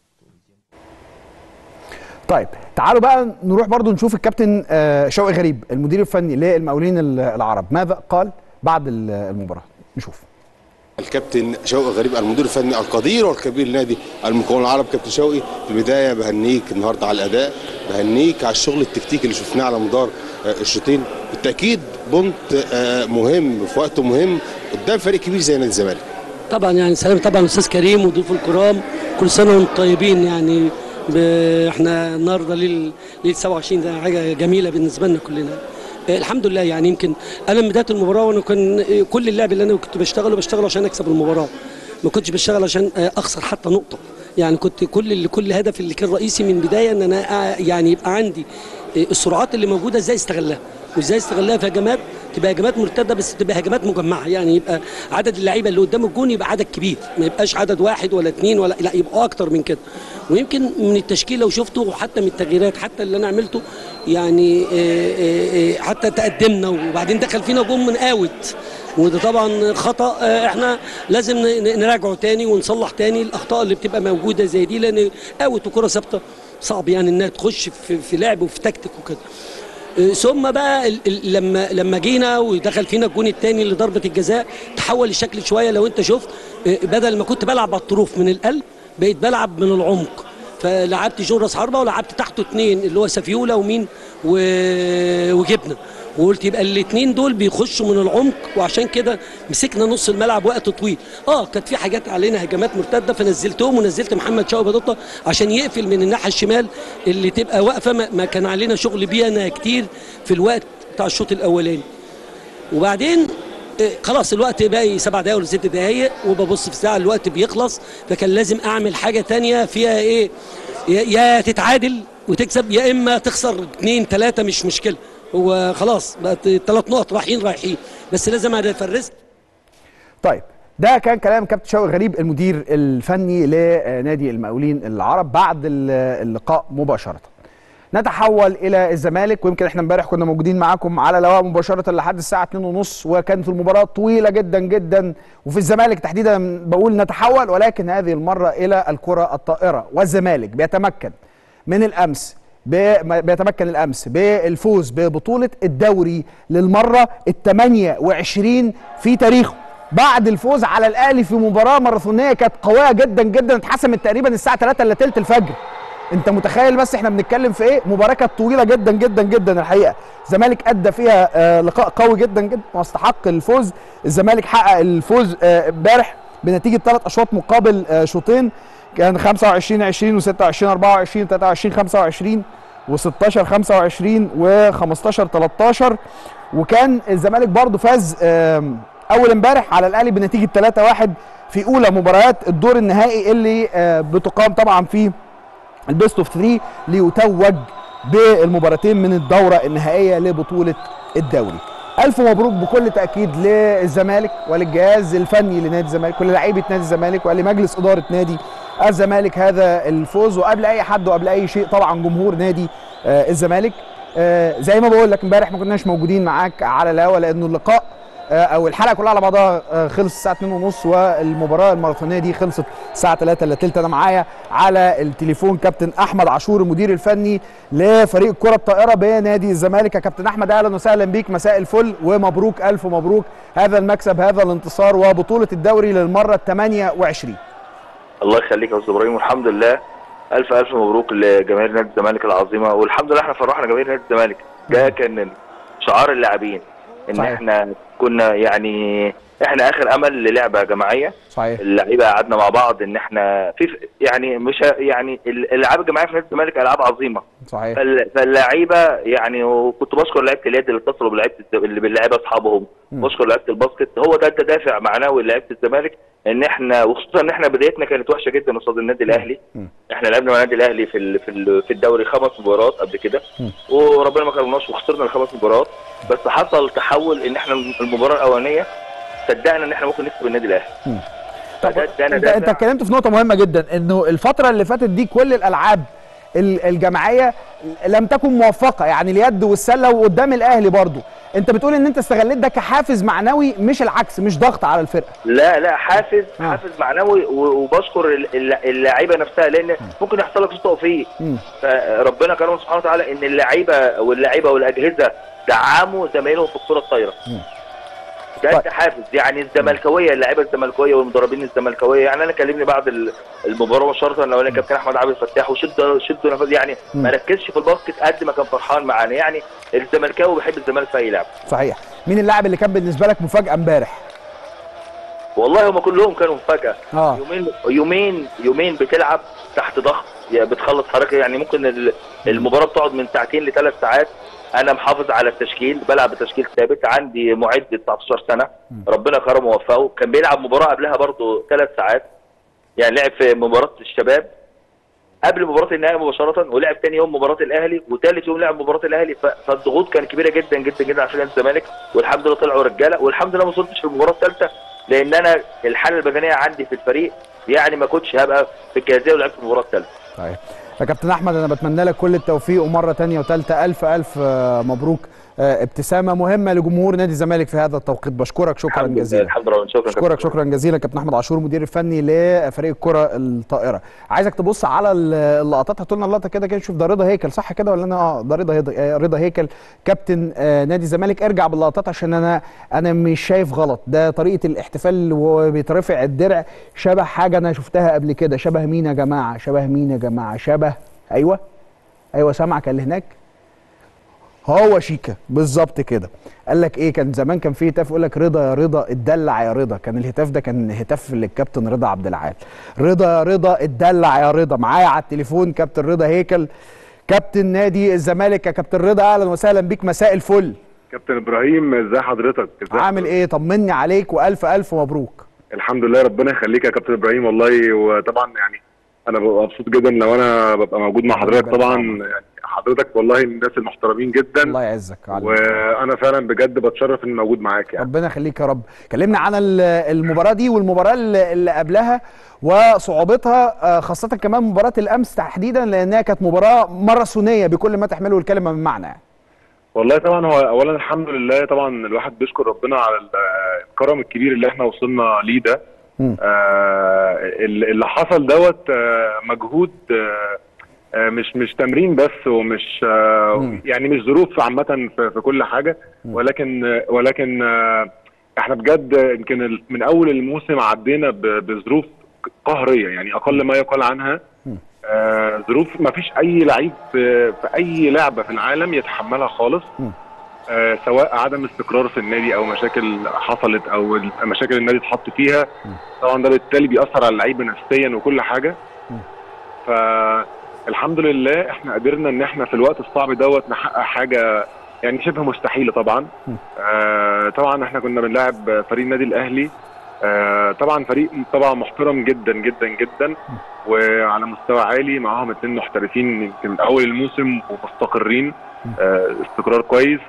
طيب تعالوا بقى نروح برضو نشوف الكابتن آه، شوقي غريب المدير الفني للمقاولين ال- العرب ماذا قال بعد ال- المباراه نشوف الكابتن شوقي غريب المدير الفني القدير والكبير لنادي المقاولون العرب كابتن شوقي في البدايه بهنيك النهارده على الاداء بهنيك على الشغل التكتيكي اللي شفناه على مدار آه، الشوطين بالتاكيد بونت آه، مهم في وقت مهم قدام فريق كبير زي نادي الزمالك طبعا يعني سلام طبعا استاذ كريم وضيوف الكرام كل سنه وانتم طيبين يعني ب... احنا النهارده ليل ليل 27 ده حاجه جميله بالنسبه لنا كلنا آه، الحمد لله يعني يمكن انا من بدايه المباراه وانا كان آه، كل اللعب اللي انا كنت بشتغله بشتغله عشان اكسب المباراه ما كنتش بشتغل عشان آه، اخسر حتى نقطه يعني كنت كل اللي كل هدف اللي كان رئيسي من البدايه ان انا آه، يعني يبقى عندي آه، السرعات اللي موجوده ازاي استغلها وازاي استغلها في هجمات تبقى هجمات مرتده بس تبقى هجمات مجمعه يعني يبقى عدد اللعيبه اللي قدام الجون يبقى عدد كبير ما يبقاش عدد واحد ولا اثنين ولا لا يبقى اكتر من كده ويمكن من التشكيل لو شفته وحتى من التغييرات حتى اللي انا عملته يعني آه، آه، آه، حتى تقدمنا وبعدين دخل فينا جون من اوت وده طبعا خطا آه، احنا لازم ن- نراجعه تاني ونصلح تاني الاخطاء اللي بتبقى موجوده زي دي لان اوت وكره ثابته صعب يعني انها تخش في, في لعب وفي تكتيك وكده آه، ثم بقى ال- ال- لما لما جينا ودخل فينا الجون الثاني لضربه الجزاء تحول الشكل شويه لو انت شفت آه، بدل ما كنت بلعب على الطروف من القلب بقيت بلعب من العمق فلعبت جون راس حربه ولعبت تحته اثنين اللي هو سفيوله ومين و... وجبنه وقلت يبقى الاثنين دول بيخشوا من العمق وعشان كده مسكنا نص الملعب وقت طويل اه كانت في حاجات علينا هجمات مرتده فنزلتهم ونزلت محمد شوقي بدوطه عشان يقفل من الناحيه الشمال اللي تبقى واقفه ما ما كان علينا شغل بيها كتير في الوقت بتاع الشوط الاولاني وبعدين آه، خلاص الوقت باقي سبع دقايق ولا ست دقايق وببص في الساعه الوقت بيخلص فكان لازم اعمل حاجه تانية فيها ايه يا- يا تتعادل وتكسب يا اما تخسر اثنين ثلاثه مش مشكله هو خلاص بقت ثلاث نقط رايحين رايحين بس لازم افرست طيب ده كان كلام كابتن شوقي غريب المدير الفني لنادي المقاولين العرب بعد ال- اللقاء مباشره نتحول الى الزمالك ويمكن احنا امبارح كنا موجودين معاكم على الهواء مباشره لحد الساعه 2:30 وكانت المباراه طويله جدا جدا وفي الزمالك تحديدا بقول نتحول ولكن هذه المره الى الكره الطائره والزمالك بيتمكن من الامس ب- بيتمكن الامس بالفوز ببطوله الدوري للمره ال 28 في تاريخه بعد الفوز على الاهلي في مباراه ماراثونيه كانت قويه جدا جدا اتحسمت تقريبا الساعه 3 الا تلت الفجر انت متخيل بس احنا بنتكلم في ايه مباراه كانت طويله جدا جدا جدا الحقيقه الزمالك ادى فيها آه لقاء قوي جدا جدا واستحق الفوز الزمالك حقق الفوز آه، امبارح بنتيجه ثلاث اشواط مقابل آه شوطين كان 25 20 و26 24 23 25 و16 25 و15 13 وكان الزمالك برضو فاز آم، اول امبارح على الاهلي بنتيجه 3-1 في اولى مباريات الدور النهائي اللي آه، بتقام طبعا في البيست اوف 3 ليتوج بالمباراتين من الدوره النهائيه لبطوله الدوري. الف مبروك بكل تاكيد للزمالك وللجهاز الفني لنادي الزمالك وللاعيبه نادي الزمالك ولمجلس اداره نادي الزمالك هذا الفوز وقبل اي حد وقبل اي شيء طبعا جمهور نادي آه الزمالك آه زي ما بقول لك امبارح ما كناش موجودين معاك على الهوا لانه اللقاء آه، او الحلقه كلها على بعضها آه، خلص الساعه 2:30 والمباراه الماراثونيه دي خلصت الساعه 3 الا تلت انا معايا على التليفون كابتن احمد عاشور المدير الفني لفريق الكره الطائره بنادي الزمالك يا كابتن احمد اهلا وسهلا بيك مساء الفل ومبروك الف مبروك هذا المكسب هذا الانتصار وبطوله الدوري للمره ال 28 الله يخليك يا استاذ ابراهيم والحمد لله الف الف مبروك لجماهير نادي الزمالك العظيمه والحمد لله احنا فرحنا جماهير نادي الزمالك ده كان شعار اللاعبين ان صحيح. احنا كنا يعني احنا اخر امل للعبه جماعيه صحيح اللعيبه قعدنا مع بعض ان احنا في يعني مش ه- يعني الالعاب الجماعيه في نادي الزمالك العاب عظيمه صحيح فال- فاللعيبه يعني وكنت بشكر لعيبه اليد اللي اتصلوا بلعيبه الز- اللي باللعيبه اصحابهم مم. بشكر لعيبه الباسكت هو ده ده دافع معنوي لعيبه الزمالك ان احنا وخصوصا ان احنا بدايتنا كانت وحشه جدا قصاد النادي الاهلي مم. احنا لعبنا مع النادي الاهلي في ال- في ال- في الدوري خمس مباريات قبل كده مم. وربنا ما كرمناش وخسرنا الخمس مباريات بس حصل تحول ان احنا المباراه الاولانيه صدقنا ان احنا ممكن نكسب النادي الاهلي مم. فده ادانا انت دافع. انت اتكلمت في نقطه مهمه جدا انه الفتره اللي فاتت دي كل الالعاب ال- الجماعيه لم تكن موفقه يعني اليد والسله وقدام الاهلي برضو انت بتقول ان انت استغليت ده كحافز معنوي مش العكس مش ضغط على الفرقه لا لا حافز حافز معنوي و- وبشكر ال- ال- اللعيبه نفسها لان ممكن يحصل لك سوء توفيق مم. فربنا كرمه سبحانه وتعالى ان اللعيبه واللعيبه والاجهزه دعموا زمايلهم في الكره الطايره مم. ده انت حافز يعني الزملكاويه اللعيبه الزملكاويه والمدربين الزملكاويه يعني انا كلمني بعد ال- المباراه مباشره لو انا كابتن احمد عبد الفتاح وشد شدوا نفس يعني مم. ما ركزش في الباسكت قد ما كان فرحان معانا يعني الزملكاوي بيحب الزمالك في اي لعبه صحيح مين اللاعب اللي كان بالنسبه لك مفاجاه امبارح والله هم كلهم كانوا مفاجاه اه يومين يومين يومين بتلعب تحت ضغط يعني بتخلص حركه يعني ممكن ال- المباراه بتقعد من ساعتين لثلاث ساعات انا محافظ على التشكيل بلعب بتشكيل ثابت عندي معد 19 سنه ربنا كرمه ووفقه كان بيلعب مباراه قبلها برضه ثلاث ساعات يعني لعب في مباراه الشباب قبل مباراه النهائي مباشره ولعب تاني يوم مباراه الاهلي وثالث يوم لعب مباراه الاهلي ف- فالضغوط كانت كبيره جدا جدا جدا عشان نادي الزمالك والحمد لله طلعوا رجاله والحمد لله ما وصلتش في المباراه الثالثه لان انا الحاله البدنيه عندي في الفريق يعني ما كنتش هبقى في الجاهزيه ولعبت المباراه الثالثه صحيح يا كابتن احمد انا بتمنى لك كل التوفيق ومره تانية وثالثه الف الف آه، مبروك آه، ابتسامه مهمه لجمهور نادي الزمالك في هذا التوقيت بشكرك شكرا الحمد لله جزيلا الحمد لله شكرا اشكرك شكرا جزيلا كابتن احمد عاشور مدير الفني لفريق الكره الطائره عايزك تبص على ال- اللقطات هاتوا لنا اللقطه كده كده نشوف ده رضا هيكل صح كده ولا انا اه ده رضا هيد- آه، رضا هيكل كابتن آه، نادي الزمالك ارجع باللقطات عشان انا انا مش شايف غلط ده طريقه الاحتفال وبيترفع الدرع شبه حاجه انا شفتها قبل كده شبه مين يا جماعه شبه مين يا جماعه شبه ايوه ايوه سامعك اللي هناك هو شيكا بالظبط كده قال لك ايه كان زمان كان في هتاف يقول لك رضا يا رضا اتدلع يا رضا كان الهتاف ده كان هتاف للكابتن رضا عبد العال رضا يا رضا اتدلع يا رضا معايا على التليفون كابتن رضا هيكل كابتن نادي الزمالك يا كابتن رضا اهلا وسهلا بيك مساء الفل كابتن ابراهيم ازي حضرتك ازي عامل ايه طمني عليك والف الف مبروك الحمد لله ربنا يخليك يا كابتن ابراهيم والله وطبعا يعني انا ببقى مبسوط جدا لو انا ببقى موجود مع حضرتك طبعا يعني حضرتك والله من الناس المحترمين جدا الله يعزك يا علي. وانا فعلا بجد بتشرف اني موجود معاك يعني ربنا يخليك يا رب كلمنا عن ال- المباراه دي والمباراه اللي اللي قبلها وصعوبتها آه، خاصه كمان مباراه الامس تحديدا لانها كانت مباراه ماراثونيه بكل ما تحمله الكلمه من معنى يعني. والله طبعا هو اولا الحمد لله طبعا الواحد بيشكر ربنا على ال- الكرم الكبير اللي احنا وصلنا ليه ده آه اللي حصل دوت آه مجهود آه آه مش مش تمرين بس ومش آه يعني مش ظروف عامه في, في كل حاجه ولكن آه ولكن آه احنا بجد يمكن ال- من اول الموسم عدينا ب- بظروف قهريه يعني اقل ما يقال عنها آه ظروف ما فيش اي لعيب في, في اي لعبه في العالم يتحملها خالص آه سواء عدم استقرار في النادي او مشاكل حصلت او مشاكل النادي اتحط فيها طبعا ده بالتالي بيأثر على اللعيبه نفسيا وكل حاجه فالحمد لله احنا قدرنا ان احنا في الوقت الصعب دوت نحقق حاجه يعني شبه مستحيله طبعا آه طبعا احنا كنا بنلاعب فريق النادي الاهلي آه طبعا فريق طبعا محترم جدا جدا جدا وعلى مستوى عالي معاهم اتنين محترفين يمكن من اول الموسم ومستقرين آه استقرار كويس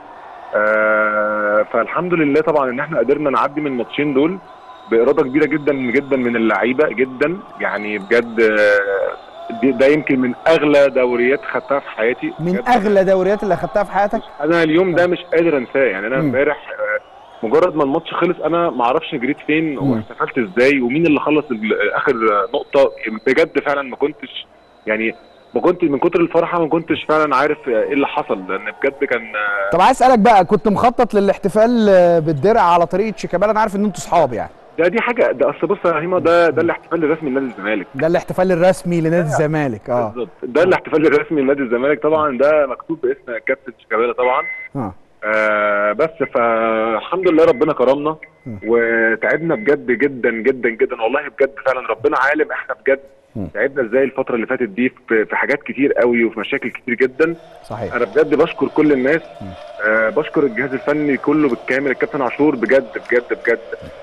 آه فالحمد لله طبعا ان احنا قدرنا نعدي من الماتشين دول باراده كبيره جدا جدا من اللعيبه جدا يعني بجد آه، دي- ده يمكن من اغلى دوريات خدتها في حياتي من بجد. اغلى دوريات اللي اخدتها في حياتك انا اليوم ده مش قادر انساه يعني انا مم. امبارح آه، مجرد ما الماتش خلص انا ما اعرفش جريت فين مم. واحتفلت ازاي ومين اللي خلص ال- اخر نقطه بجد فعلا ما كنتش يعني ما كنت من كتر الفرحه ما كنتش فعلا عارف ايه اللي حصل لان بجد كان آه، طب عايز اسالك بقى كنت مخطط للاحتفال آه، بالدرع على طريقه شيكابالا انا عارف ان انتوا صحاب يعني ده دي حاجه ده اصل بص يا هيما ده ده الاحتفال الرسمي لنادي الزمالك ده الاحتفال الرسمي لنادي الزمالك اه بالظبط ده الاحتفال الرسمي لنادي الزمالك طبعا ده مكتوب باسم كابتن شيكابالا طبعا اه آه بس فالحمد لله ربنا كرمنا وتعبنا بجد جدا جدا جدا والله بجد فعلا ربنا عالم احنا بجد تعبنا ازاي الفتره اللي فاتت دي في في حاجات كتير قوي وفي مشاكل كتير جدا صحيح انا بجد بشكر كل الناس آه بشكر الجهاز الفني كله بالكامل الكابتن عاشور بجد بجد بجد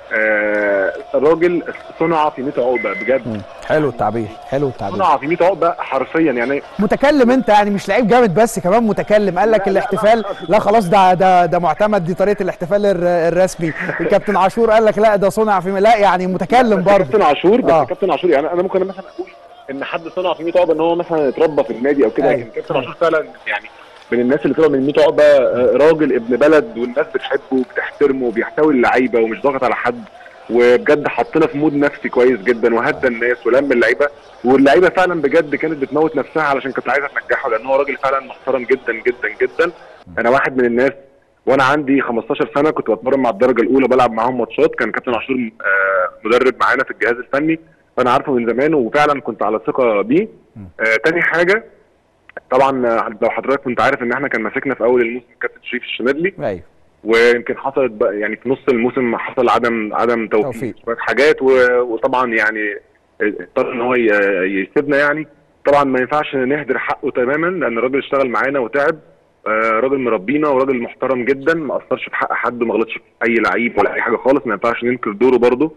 آه الراجل صنع في 100 عقبه بجد حلو التعبير حلو التعبير صنع في 100 عقبه حرفيا يعني متكلم انت يعني مش لعيب جامد بس كمان متكلم قال لك الاحتفال لا خلاص ده ده ده معتمد دي طريقه الاحتفال الر- الرسمي الكابتن عاشور قال لك لا ده صنع في لا يعني متكلم برضه كابتن عاشور بس آه. كابتن عاشور يعني انا ممكن مثلا اقول ان حد صنع في 100 عقبه ان هو مثلا اتربى في النادي او كده أيوة. لكن كابتن عاشور فعلا يعني من الناس اللي طلع من 100 عقبه آه، راجل ابن بلد والناس بتحبه وبتحترمه وبيحتوي اللعيبه ومش ضاغط على حد وبجد حطنا في مود نفسي كويس جدا وهدى الناس ولم اللعيبه واللعيبه فعلا بجد كانت بتموت نفسها علشان كانت عايزه تنجحه لان هو راجل فعلا محترم جدا جدا جدا انا واحد من الناس وانا عندي 15 سنه كنت بتمرن مع الدرجه الاولى بلعب معاهم ماتشات كان كابتن عاشور آه، مدرب معانا في الجهاز الفني فانا عارفه من زمان وفعلا كنت على ثقه بيه آه تاني حاجه طبعا آه، لو حضرتك كنت عارف ان احنا كان ماسكنا في اول الموسم كابتن شريف الشنادلي ايوه ويمكن حصلت بقى يعني في نص الموسم حصل عدم عدم توفيق, توفيق. شويه حاجات و- وطبعا يعني اضطر ان هو ي- يسيبنا يعني طبعا ما ينفعش نهدر حقه تماما لان الراجل اشتغل معانا وتعب آه، راجل مربينا وراجل محترم جدا ما اثرش في حق حد وما غلطش في اي لعيب ولا اي حاجه خالص ما ينفعش ننكر دوره برضه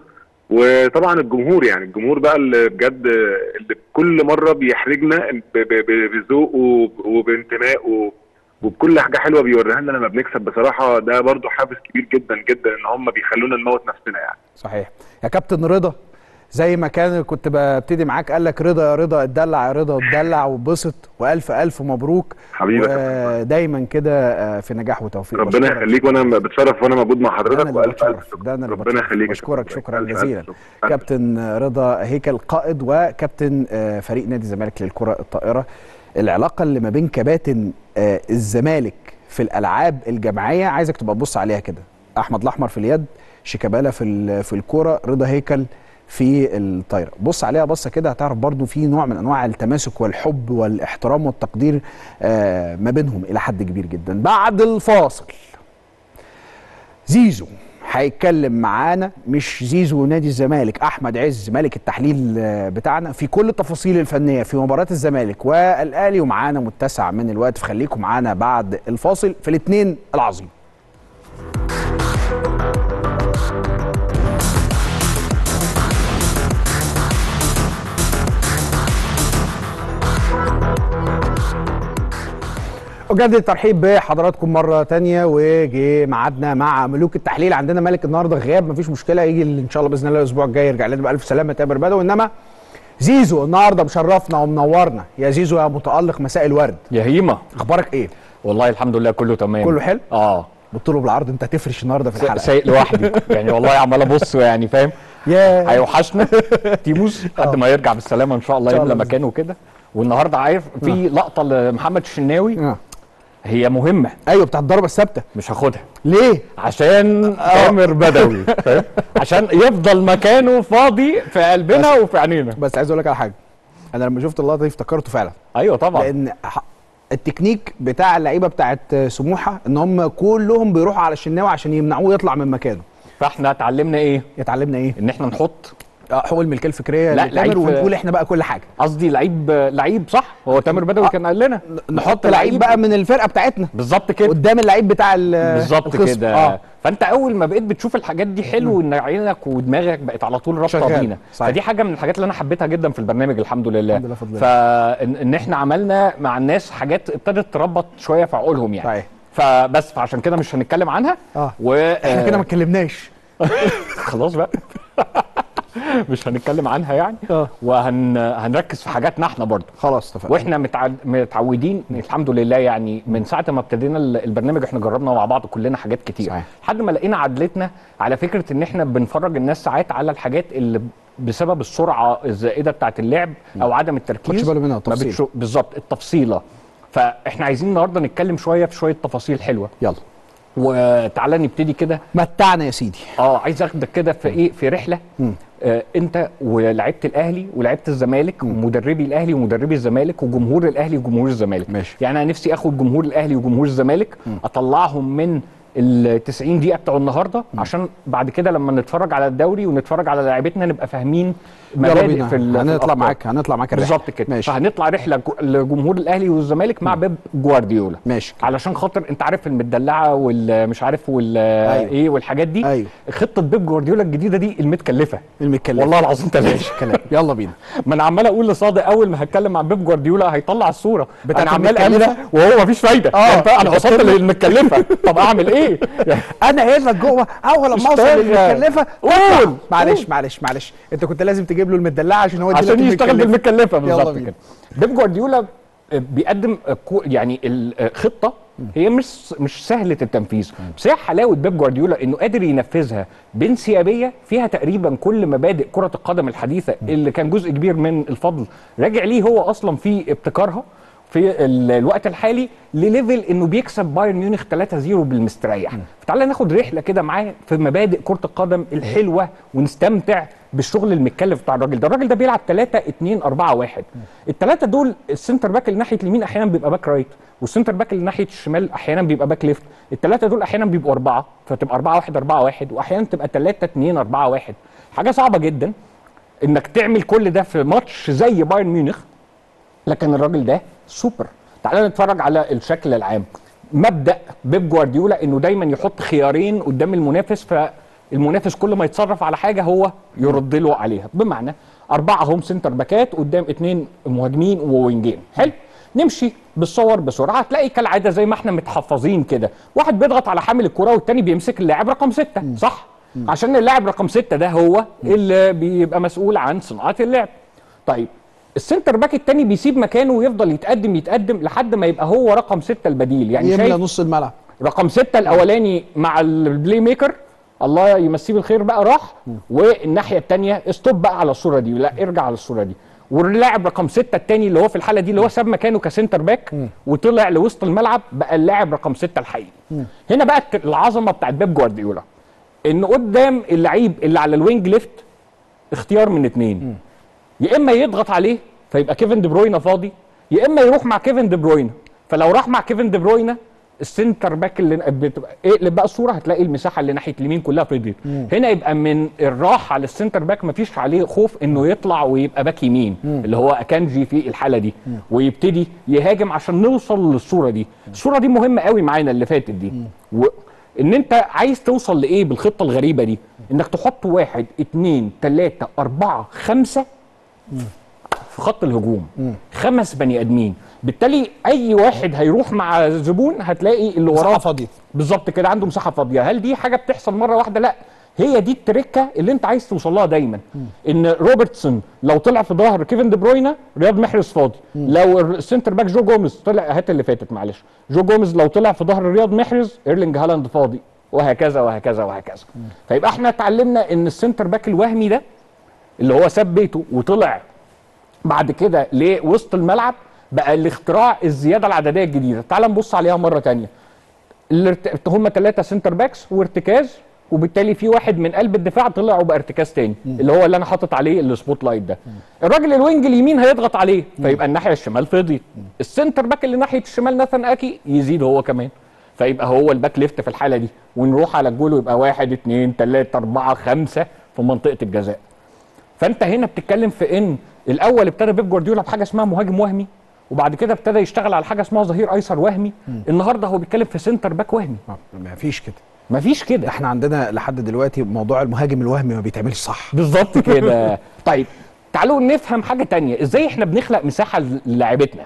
وطبعا الجمهور يعني الجمهور بقى اللي بجد اللي كل مره بيحرجنا ب- ب- ب- بذوقه وب- وبانتمائه وبكل حاجه حلوه بيوريها لنا لما بنكسب بصراحه ده برضو حافز كبير جدا جدا ان هم بيخلونا نموت نفسنا يعني صحيح يا كابتن رضا زي ما كان كنت ببتدي معاك قال لك رضا يا رضا اتدلع يا رضا اتدلع وبسط والف الف مبروك حبيبي يا ودايما كده آه، في نجاح وتوفيق ربنا بشكرك. يخليك وانا بتشرف وانا موجود مع ده حضرتك انا اللي والف الف بتشرف ده انا اللي ربنا بتشرف. يخليك يا بشكرك كابتن. شكرا ألف ألف جزيلا شكر. ألف كابتن رضا هيكل قائد وكابتن آه، فريق نادي الزمالك للكره الطائره العلاقه اللي ما بين كباتن آه، الزمالك في الالعاب الجماعيه عايزك تبقى تبص عليها كده احمد الاحمر في اليد شيكابالا في ال- في الكوره رضا هيكل في الطايره بص عليها بصه كده هتعرف برضو في نوع من انواع التماسك والحب والاحترام والتقدير آه، ما بينهم الى حد كبير جدا بعد الفاصل زيزو هيتكلم معانا مش زيزو نادي الزمالك احمد عز ملك التحليل آه، بتاعنا في كل التفاصيل الفنيه في مباراه الزمالك والاهلي ومعانا متسع من الوقت فخليكم معانا بعد الفاصل في الاثنين العظيم أجدد الترحيب بحضراتكم مرة تانية وجي ميعادنا مع ملوك التحليل عندنا ملك النهارده غياب مفيش مشكلة يجي إن شاء الله بإذن الله الأسبوع الجاي يرجع لنا بألف سلامة تامر بدوي إنما زيزو النهارده مشرفنا ومنورنا يا زيزو يا متألق مساء الورد يا هيما أخبارك إيه؟ والله الحمد لله كله تمام كله حلو؟ اه بالطول بالعرض أنت هتفرش النهارده في الحلقة سايق لوحدي يعني والله عمال ابص يعني فاهم يا هيوحشنا تيموس لحد ما يرجع بالسلامه ان شاء الله إن شاء يملى الله. مكانه كده والنهارده عارف في لقطه لمحمد الشناوي هي مهمه ايوه بتاعت الضربه الثابته مش هاخدها ليه؟ عشان تامر بدوي فاهم عشان يفضل مكانه فاضي في قلبنا وفي عينينا بس عايز اقول لك على حاجه انا لما شفت اللقطه دي افتكرته فعلا ايوه طبعا لان ح- التكنيك بتاع اللعيبه بتاعت سموحه ان هم كلهم بيروحوا على الشناوي عشان يمنعوه يطلع من مكانه فاحنا اتعلمنا ايه اتعلمنا ايه ان احنا نحط اه حقوق الملكيه الفكريه لا، لتامر لعيب في- ونقول احنا بقى كل حاجه قصدي لعيب لعيب صح هو تامر بدوي كان قال لنا نحط لعيب بقى من الفرقه بتاعتنا بالظبط كده قدام اللعيب بتاع ال- بالظبط الخصم. كده اه فانت اول ما بقيت بتشوف الحاجات دي حلو ان عينك ودماغك بقت على طول رابطه شغال. بينا صحيح. فدي حاجه من الحاجات اللي انا حبيتها جدا في البرنامج الحمد لله الحمد لله فضل الله. فان إن احنا عملنا مع الناس حاجات ابتدت تربط شويه في عقولهم يعني صحيح. فبس فعشان كده مش هنتكلم عنها اه و احنا كده ما اتكلمناش خلاص بقى مش هنتكلم عنها يعني اه وهنركز في حاجاتنا احنا برضه خلاص اتفقنا واحنا متع... متعودين الحمد لله يعني من ساعه ما ابتدينا ال- البرنامج احنا جربنا مع بعض كلنا حاجات كتير صحيح. لحد ما لقينا عدلتنا على فكره ان احنا بنفرج الناس ساعات على الحاجات اللي بسبب السرعه الزائده بتاعه اللعب او عدم التركيز خدش باله منها، ما التفصيل. بتشو- بالظبط التفصيله فاحنا عايزين النهارده نتكلم شويه في شويه تفاصيل حلوه يلا وتعالى نبتدي كده متعنا يا سيدي اه عايز اخدك كده في ايه في رحله آه انت ولعيبه الاهلي ولعيبه الزمالك ومدربي الاهلي ومدربي الزمالك وجمهور الاهلي وجمهور الزمالك ماشي. يعني انا نفسي اخد جمهور الاهلي وجمهور الزمالك اطلعهم من ال 90 دقيقه بتوع النهارده عشان بعد كده لما نتفرج على الدوري ونتفرج على لعيبتنا نبقى فاهمين يلا مبادئ بينا في ال- في هنطلع الأفكار. معاك هنطلع معاك الرحلة. بالظبط كده ماشي فهنطلع رحله جو- لجمهور الاهلي والزمالك مع بيب جوارديولا ماشي علشان خاطر انت عارف المدلعه والمش عارف وال أيوة. ايه والحاجات دي ايوه خطه بيب جوارديولا الجديده دي المتكلفه المتكلفه والله العظيم ثلاثه كلام يلا بينا ما انا عمال اقول لصادق اول ما هتكلم عن بيب جوارديولا هيطلع الصوره بتاعت انا عمال المتكلفة؟ اقلب وهو مفيش فايده اه. يعني فاهم؟ انا وصلت بتكلم. للمتكلفه طب اعمل ايه انا قايل لك جوه اول لما اوصل اشتغل. للمتكلفه قول. اطلع. معلش معلش معلش انت كنت لازم تجيب له المدلعه عشان هو يديلك عشان يشتغل المتكلفة. بالمتكلفه يلا بالظبط بينا. كده بيب جوارديولا بيقدم كو- يعني الخطه هي مش مش سهله التنفيذ بس هي حلاوه بيب جوارديولا انه قادر ينفذها بانسيابيه فيها تقريبا كل مبادئ كره القدم الحديثه اللي كان جزء كبير من الفضل راجع ليه هو اصلا في ابتكارها في ال- الوقت الحالي لليفل انه بيكسب بايرن ميونخ 3-0 بالمستريح فتعالى ناخد رحله كده معاه في مبادئ كره القدم الحلوه ونستمتع بالشغل المتكلف بتاع الراجل ده الراجل ده بيلعب 3 2 4 1 الثلاثه دول السنتر باك اللي ناحيه اليمين احيانا بيبقى باك رايت والسنتر باك اللي ناحيه الشمال احيانا بيبقى باك ليفت الثلاثه دول احيانا بيبقوا اربعه فتبقى 4 1 4 1 واحيانا تبقى 3 2 4 1 حاجه صعبه جدا انك تعمل كل ده في ماتش زي بايرن ميونخ لكن الراجل ده سوبر تعال نتفرج على الشكل العام مبدا بيب جوارديولا انه دايما يحط خيارين قدام المنافس فالمنافس كل ما يتصرف على حاجه هو يرد له عليها بمعنى اربعه هم سنتر باكات قدام اثنين مهاجمين ووينجين حلو نمشي بالصور بسرعه هتلاقي كالعاده زي ما احنا متحفظين كده واحد بيضغط على حامل الكره والتاني بيمسك اللاعب رقم ستة صح عشان اللاعب رقم ستة ده هو اللي بيبقى مسؤول عن صناعه اللعب طيب السنتر باك التاني بيسيب مكانه ويفضل يتقدم يتقدم لحد ما يبقى هو رقم ستة البديل يعني يملى شايف نص الملعب رقم ستة الاولاني مع البلاي ميكر الله يمسيه بالخير بقى راح والناحيه الثانيه ستوب بقى على الصوره دي لا ارجع على الصوره دي واللاعب رقم ستة الثاني اللي هو في الحاله دي اللي هو ساب مكانه كسنتر باك وطلع لوسط الملعب بقى اللاعب رقم ستة الحقيقي هنا بقى الت- العظمه بتاعت بيب جوارديولا ان قدام اللعيب اللي على الوينج ليفت اختيار من اتنين يا اما يضغط عليه فيبقى كيفن دي بروينا فاضي يا اما يروح مع كيفن دي بروينا فلو راح مع كيفن دي بروينا السنتر باك اللي بتبقى اقلب بقى الصوره هتلاقي المساحه اللي ناحيه اليمين كلها فضيت هنا يبقى من الراحه للسنتر باك مفيش عليه خوف انه يطلع ويبقى باك يمين اللي هو اكانجي في الحاله دي ويبتدي يهاجم عشان نوصل للصوره دي الصوره دي مهمه قوي معانا اللي فاتت دي و... ان انت عايز توصل لايه بالخطه الغريبه دي انك تحط واحد اتنين تلاته اربعه خمسه في خط الهجوم خمس بني ادمين بالتالي اي واحد هيروح مع زبون هتلاقي اللي وراه مساحة فاضية. بالظبط كده عنده مساحه فاضيه هل دي حاجه بتحصل مره واحده لا هي دي التركه اللي انت عايز توصل لها دايما ان روبرتسون لو طلع في ظهر كيفن دي بروينا رياض محرز فاضي لو السنتر باك جو جوميز طلع هات اللي فاتت معلش جو جوميز لو طلع في ظهر رياض محرز ايرلينج هالاند فاضي وهكذا وهكذا وهكذا فيبقى احنا اتعلمنا ان السنتر باك الوهمي ده اللي هو ساب بيته وطلع بعد كده لوسط الملعب بقى الاختراع الزياده العدديه الجديده تعال نبص عليها مره تانية الارت... هم ثلاثه سنتر باكس وارتكاز وبالتالي في واحد من قلب الدفاع طلع وبقى ارتكاز تاني اللي هو اللي انا حاطط عليه السبوت لايت ده الراجل الوينج اليمين هيضغط عليه فيبقى الناحيه الشمال فضيت السنتر باك اللي ناحيه الشمال ناثان اكي يزيد هو كمان فيبقى هو الباك ليفت في الحاله دي ونروح على الجول ويبقى واحد اثنين ثلاثه اربعه خمسه في منطقه الجزاء فانت هنا بتتكلم في ان الاول ابتدى بيب جوارديولا بحاجه اسمها مهاجم وهمي وبعد كده ابتدى يشتغل على حاجه اسمها ظهير ايسر وهمي النهارده هو بيتكلم في سنتر باك وهمي ما فيش كده ما فيش كده احنا عندنا لحد دلوقتي موضوع المهاجم الوهمي ما بيتعملش صح بالظبط كده طيب تعالوا نفهم حاجه تانية ازاي احنا بنخلق مساحه للاعيبتنا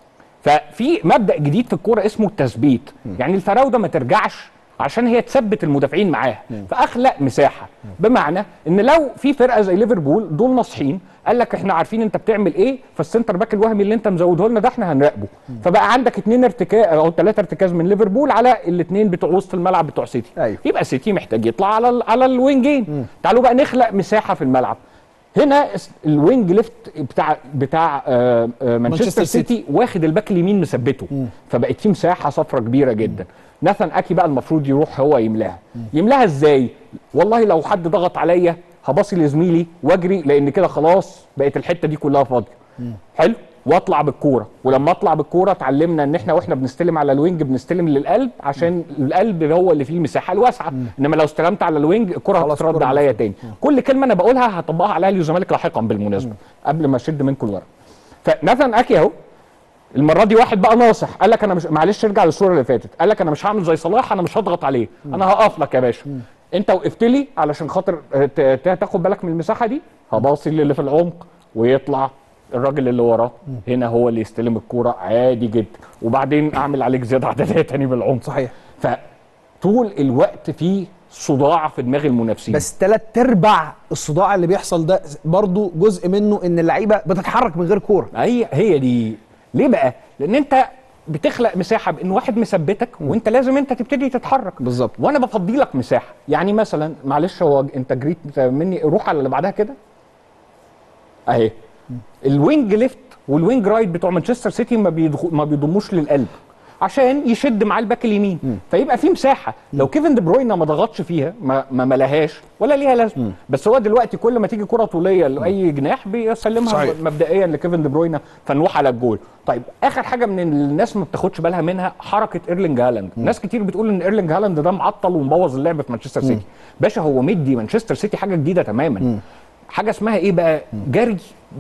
ففي مبدا جديد في الكوره اسمه التثبيت يعني الفراوده ما ترجعش عشان هي تثبت المدافعين معاها فاخلق مساحه بمعنى ان لو في فرقه زي ليفربول دول ناصحين قال لك احنا عارفين انت بتعمل ايه فالسنتر باك الوهمي اللي انت مزوده لنا ده احنا هنراقبه فبقى عندك اثنين ارتكاز او ثلاثه ارتكاز من ليفربول على الاثنين بتوع وسط الملعب بتوع سيتي أيوه. يبقى سيتي محتاج يطلع على ال على الوينجين تعالوا بقى نخلق مساحه في الملعب هنا اس- الوينج ليفت بتاع بتاع آه، آه، مانشستر مانشستر سيتي. سيتي واخد الباك اليمين مثبته فبقت في مساحه صفرة كبيره جدا ناثان اكي بقى المفروض يروح هو يملاها يملاها ازاي والله لو حد ضغط عليا هباصي لزميلي واجري لان كده خلاص بقت الحته دي كلها فاضيه حلو واطلع بالكوره ولما اطلع بالكوره اتعلمنا ان احنا واحنا بنستلم على الوينج بنستلم للقلب عشان القلب هو اللي فيه المساحه الواسعه انما لو استلمت على الوينج الكره خلاص هتترد الكرة عليا تاني كل كلمه انا بقولها هطبقها على اهلي والزمالك لاحقا بالمناسبه قبل ما اشد منكم الورق فناثان اكي اهو المره دي واحد بقى ناصح قال لك انا مش معلش ارجع للصوره اللي فاتت قال لك انا مش هعمل زي صلاح انا مش هضغط عليه انا هقف لك يا باشا انت وقفت لي علشان خاطر آه، ت- ت- تاخد بالك من المساحه دي هباصي للي في العمق ويطلع الراجل اللي وراه هنا هو اللي يستلم الكوره عادي جدا وبعدين اعمل عليك زياده عدديه تاني بالعمق صحيح فطول الوقت في صداع في دماغ المنافسين بس ثلاث ارباع الصداع اللي بيحصل ده برضو جزء منه ان اللعيبه بتتحرك من غير كوره هي هي دي ليه بقى؟ لان انت بتخلق مساحه بان واحد مثبتك وانت لازم انت تبتدي تتحرك بالظبط وانا بفضي لك مساحه يعني مثلا معلش هو انت جريت مني روح على اللي بعدها كده اهي الوينج ليفت والوينج رايت بتوع مانشستر سيتي ما بيدخو ما بيضموش للقلب عشان يشد معاه الباك اليمين فيبقى في مساحه لو كيفن دي بروينا ما ضغطش فيها ما ما ملاهاش ولا ليها لازمه بس هو دلوقتي كل ما تيجي كره طوليه لاي جناح بيسلمها صحيح. مبدئيا لكيفن دي بروينا فنروح على الجول طيب اخر حاجه من الناس ما بتاخدش بالها منها حركه ايرلينج هالاند ناس كتير بتقول ان ايرلينج هالاند ده معطل ومبوظ اللعب في مانشستر سيتي باشا هو مدي مانشستر سيتي حاجه جديده تماما حاجه اسمها ايه بقى جري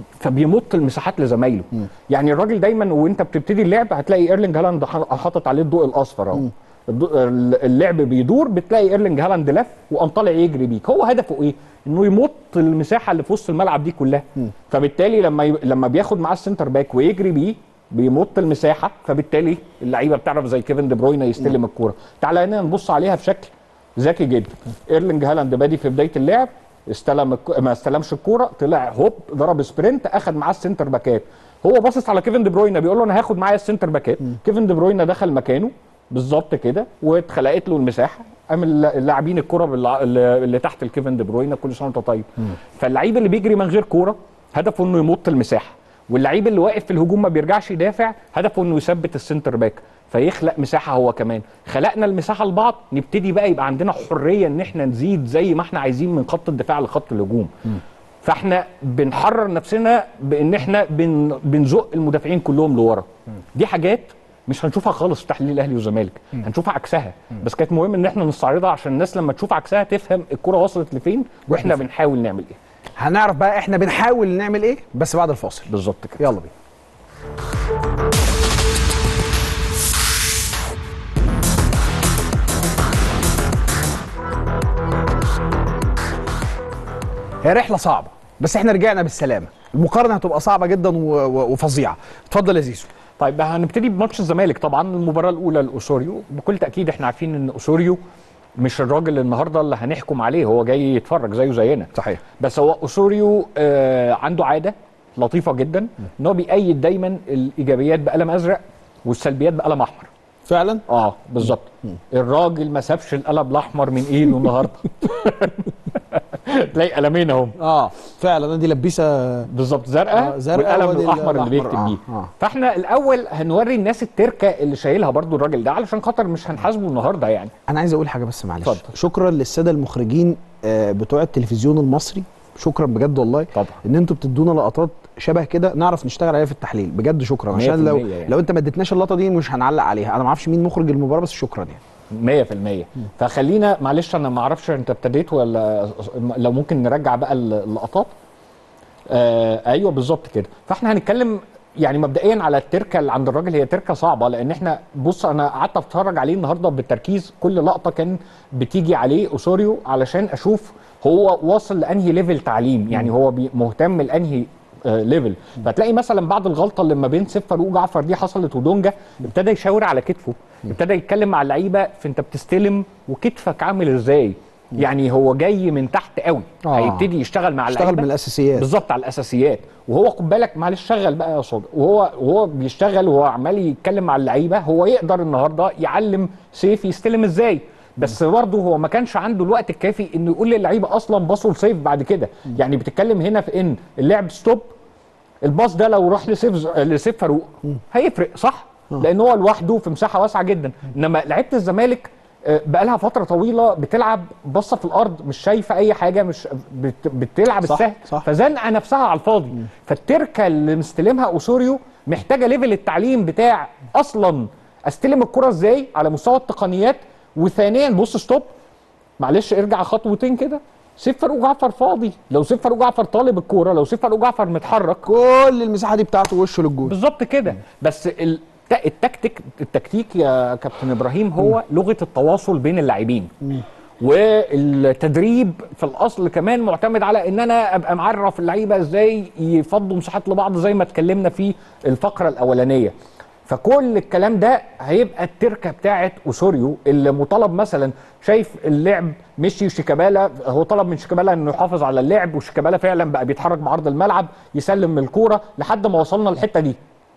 فبيمط المساحات لزمايله يعني الراجل دايما وانت بتبتدي اللعب هتلاقي ايرلينج هالاند ح- حاطط عليه الضوء الاصفر اهو الضوء- اللعب بيدور بتلاقي ايرلينج هالاند لف وقام طالع يجري بيك هو هدفه ايه انه يمط المساحه اللي في وسط الملعب دي كلها فبالتالي لما ي... لما بياخد معاه السنتر باك ويجري بيه بيمط المساحه فبالتالي اللعيبه بتعرف زي كيفن دي بروينا يستلم الكوره تعالى هنا نبص عليها بشكل ذكي جدا ايرلينج هالاند بادي في بدايه اللعب استلم الك... ما استلمش الكوره طلع هوب ضرب سبرنت اخد معاه السنتر باكات هو باصص على كيفن دي بروينا بيقول له انا هاخد معايا السنتر باكات كيفن دي بروينا دخل مكانه بالظبط كده واتخلقت له المساحه قام الل- اللاعبين الكوره بالع- اللي اللي تحت الكيفن دي بروينا كل سنه وانت طيب فاللعيب اللي بيجري من غير كوره هدفه انه يمط المساحه واللعيب اللي واقف في الهجوم ما بيرجعش يدافع هدفه انه يثبت السنتر باك فيخلق مساحه هو كمان خلقنا المساحه لبعض نبتدي بقى يبقى عندنا حريه ان احنا نزيد زي ما احنا عايزين من خط الدفاع لخط الهجوم فاحنا بنحرر نفسنا بان احنا بن بنزق المدافعين كلهم لورا دي حاجات مش هنشوفها خالص في تحليل الاهلي والزمالك هنشوفها عكسها بس كانت مهم ان احنا نستعرضها عشان الناس لما تشوف عكسها تفهم الكره وصلت لفين واحنا بنحاول نعمل ايه هنعرف بقى احنا بنحاول نعمل ايه بس بعد الفاصل بالظبط كده يلا بينا هي رحله صعبه بس احنا رجعنا بالسلامه المقارنه هتبقى صعبه جدا و- و- وفظيعه اتفضل يا زيزو طيب هنبتدي بماتش الزمالك طبعا المباراه الاولى لاوسوريو بكل تاكيد احنا عارفين ان اوسوريو مش الراجل النهارده اللي هنحكم عليه هو جاي يتفرج زيه زينا صحيح بس هو اوسوريو آه عنده عاده لطيفه جدا ان هو بيأيد دايما الايجابيات بقلم ازرق والسلبيات بقلم احمر فعلا اه بالظبط الراجل ما سابش القلم الاحمر من ايده النهارده تلاقي قلمين اهم اه فعلا دي لبيسه بالظبط زرقاء آه، زرقاء والقلم وادي الاحمر اللي الأحمر. بيكتب بيه آه، آه. فاحنا الاول هنوري الناس التركه اللي شايلها برضو الراجل ده علشان خاطر مش هنحاسبه النهارده يعني انا عايز اقول حاجه بس معلش اتفضل. شكرا للساده المخرجين آه، بتوع التلفزيون المصري شكرا بجد والله طبعا ان انتوا بتدونا لقطات شبه كده نعرف نشتغل عليها في التحليل بجد شكرا عشان لو 100% يعني. لو انت ما اديتناش اللقطه دي مش هنعلق عليها انا ما اعرفش مين مخرج المباراه بس شكرا يعني 100% فخلينا معلش انا ما اعرفش انت ابتديت ولا لو ممكن نرجع بقى اللقطات آه ايوه بالظبط كده فاحنا هنتكلم يعني مبدئيا على التركه اللي عند الراجل هي تركه صعبه لان احنا بص انا قعدت اتفرج عليه النهارده بالتركيز كل لقطه كان بتيجي عليه اوسوريو علشان اشوف هو واصل لانهي ليفل تعليم يعني هو بي- مهتم لانهي آه، ليفل فتلاقي مثلا بعد الغلطه اللي ما بين سيف فاروق وجعفر دي حصلت ودونجا ابتدى يشاور على كتفه ابتدى يتكلم مع اللعيبه في انت بتستلم وكتفك عامل ازاي يعني هو جاي من تحت قوي آه. هيبتدي يشتغل مع اشتغل اللعيبه من الاساسيات بالظبط على الاساسيات وهو خد بالك معلش شغل بقى يا صادق وهو وهو بيشتغل وهو عمال يتكلم مع اللعيبه هو يقدر النهارده يعلم سيف يستلم ازاي بس برضه هو ما كانش عنده الوقت الكافي انه يقول للعيبه اصلا باصوا لسيف بعد كده يعني بتتكلم هنا في ان اللعب ستوب الباص ده لو راح لسيف لسيف فاروق هيفرق صح لان هو لوحده في مساحه واسعه جدا انما لعيبه الزمالك آه، بقالها فتره طويله بتلعب باصه في الارض مش شايفه اي حاجه مش بت بتلعب صح، السهل صح. فزنقه نفسها على الفاضي فالتركه اللي مستلمها اوسوريو محتاجه ليفل التعليم بتاع اصلا استلم الكره ازاي على مستوى التقنيات وثانيا بص ستوب معلش ارجع خطوتين كده سيف فاروق جعفر فاضي لو سيف فاروق جعفر طالب الكوره لو سيف فاروق جعفر متحرك كل المساحه دي بتاعته وشه للجول بالظبط كده بس ال- الت- التكتيك التكتيك يا كابتن ابراهيم هو لغه التواصل بين اللاعبين والتدريب في الاصل كمان معتمد على ان انا ابقى معرف اللعيبه ازاي يفضوا مساحات لبعض زي ما اتكلمنا في الفقره الاولانيه فكل الكلام ده هيبقى التركه بتاعت اوسوريو اللي مطالب مثلا شايف اللعب مشي شيكابالا هو طلب من شيكابالا انه يحافظ على اللعب وشيكابالا فعلا بقى بيتحرك بعرض الملعب يسلم الكوره لحد ما وصلنا للحته دي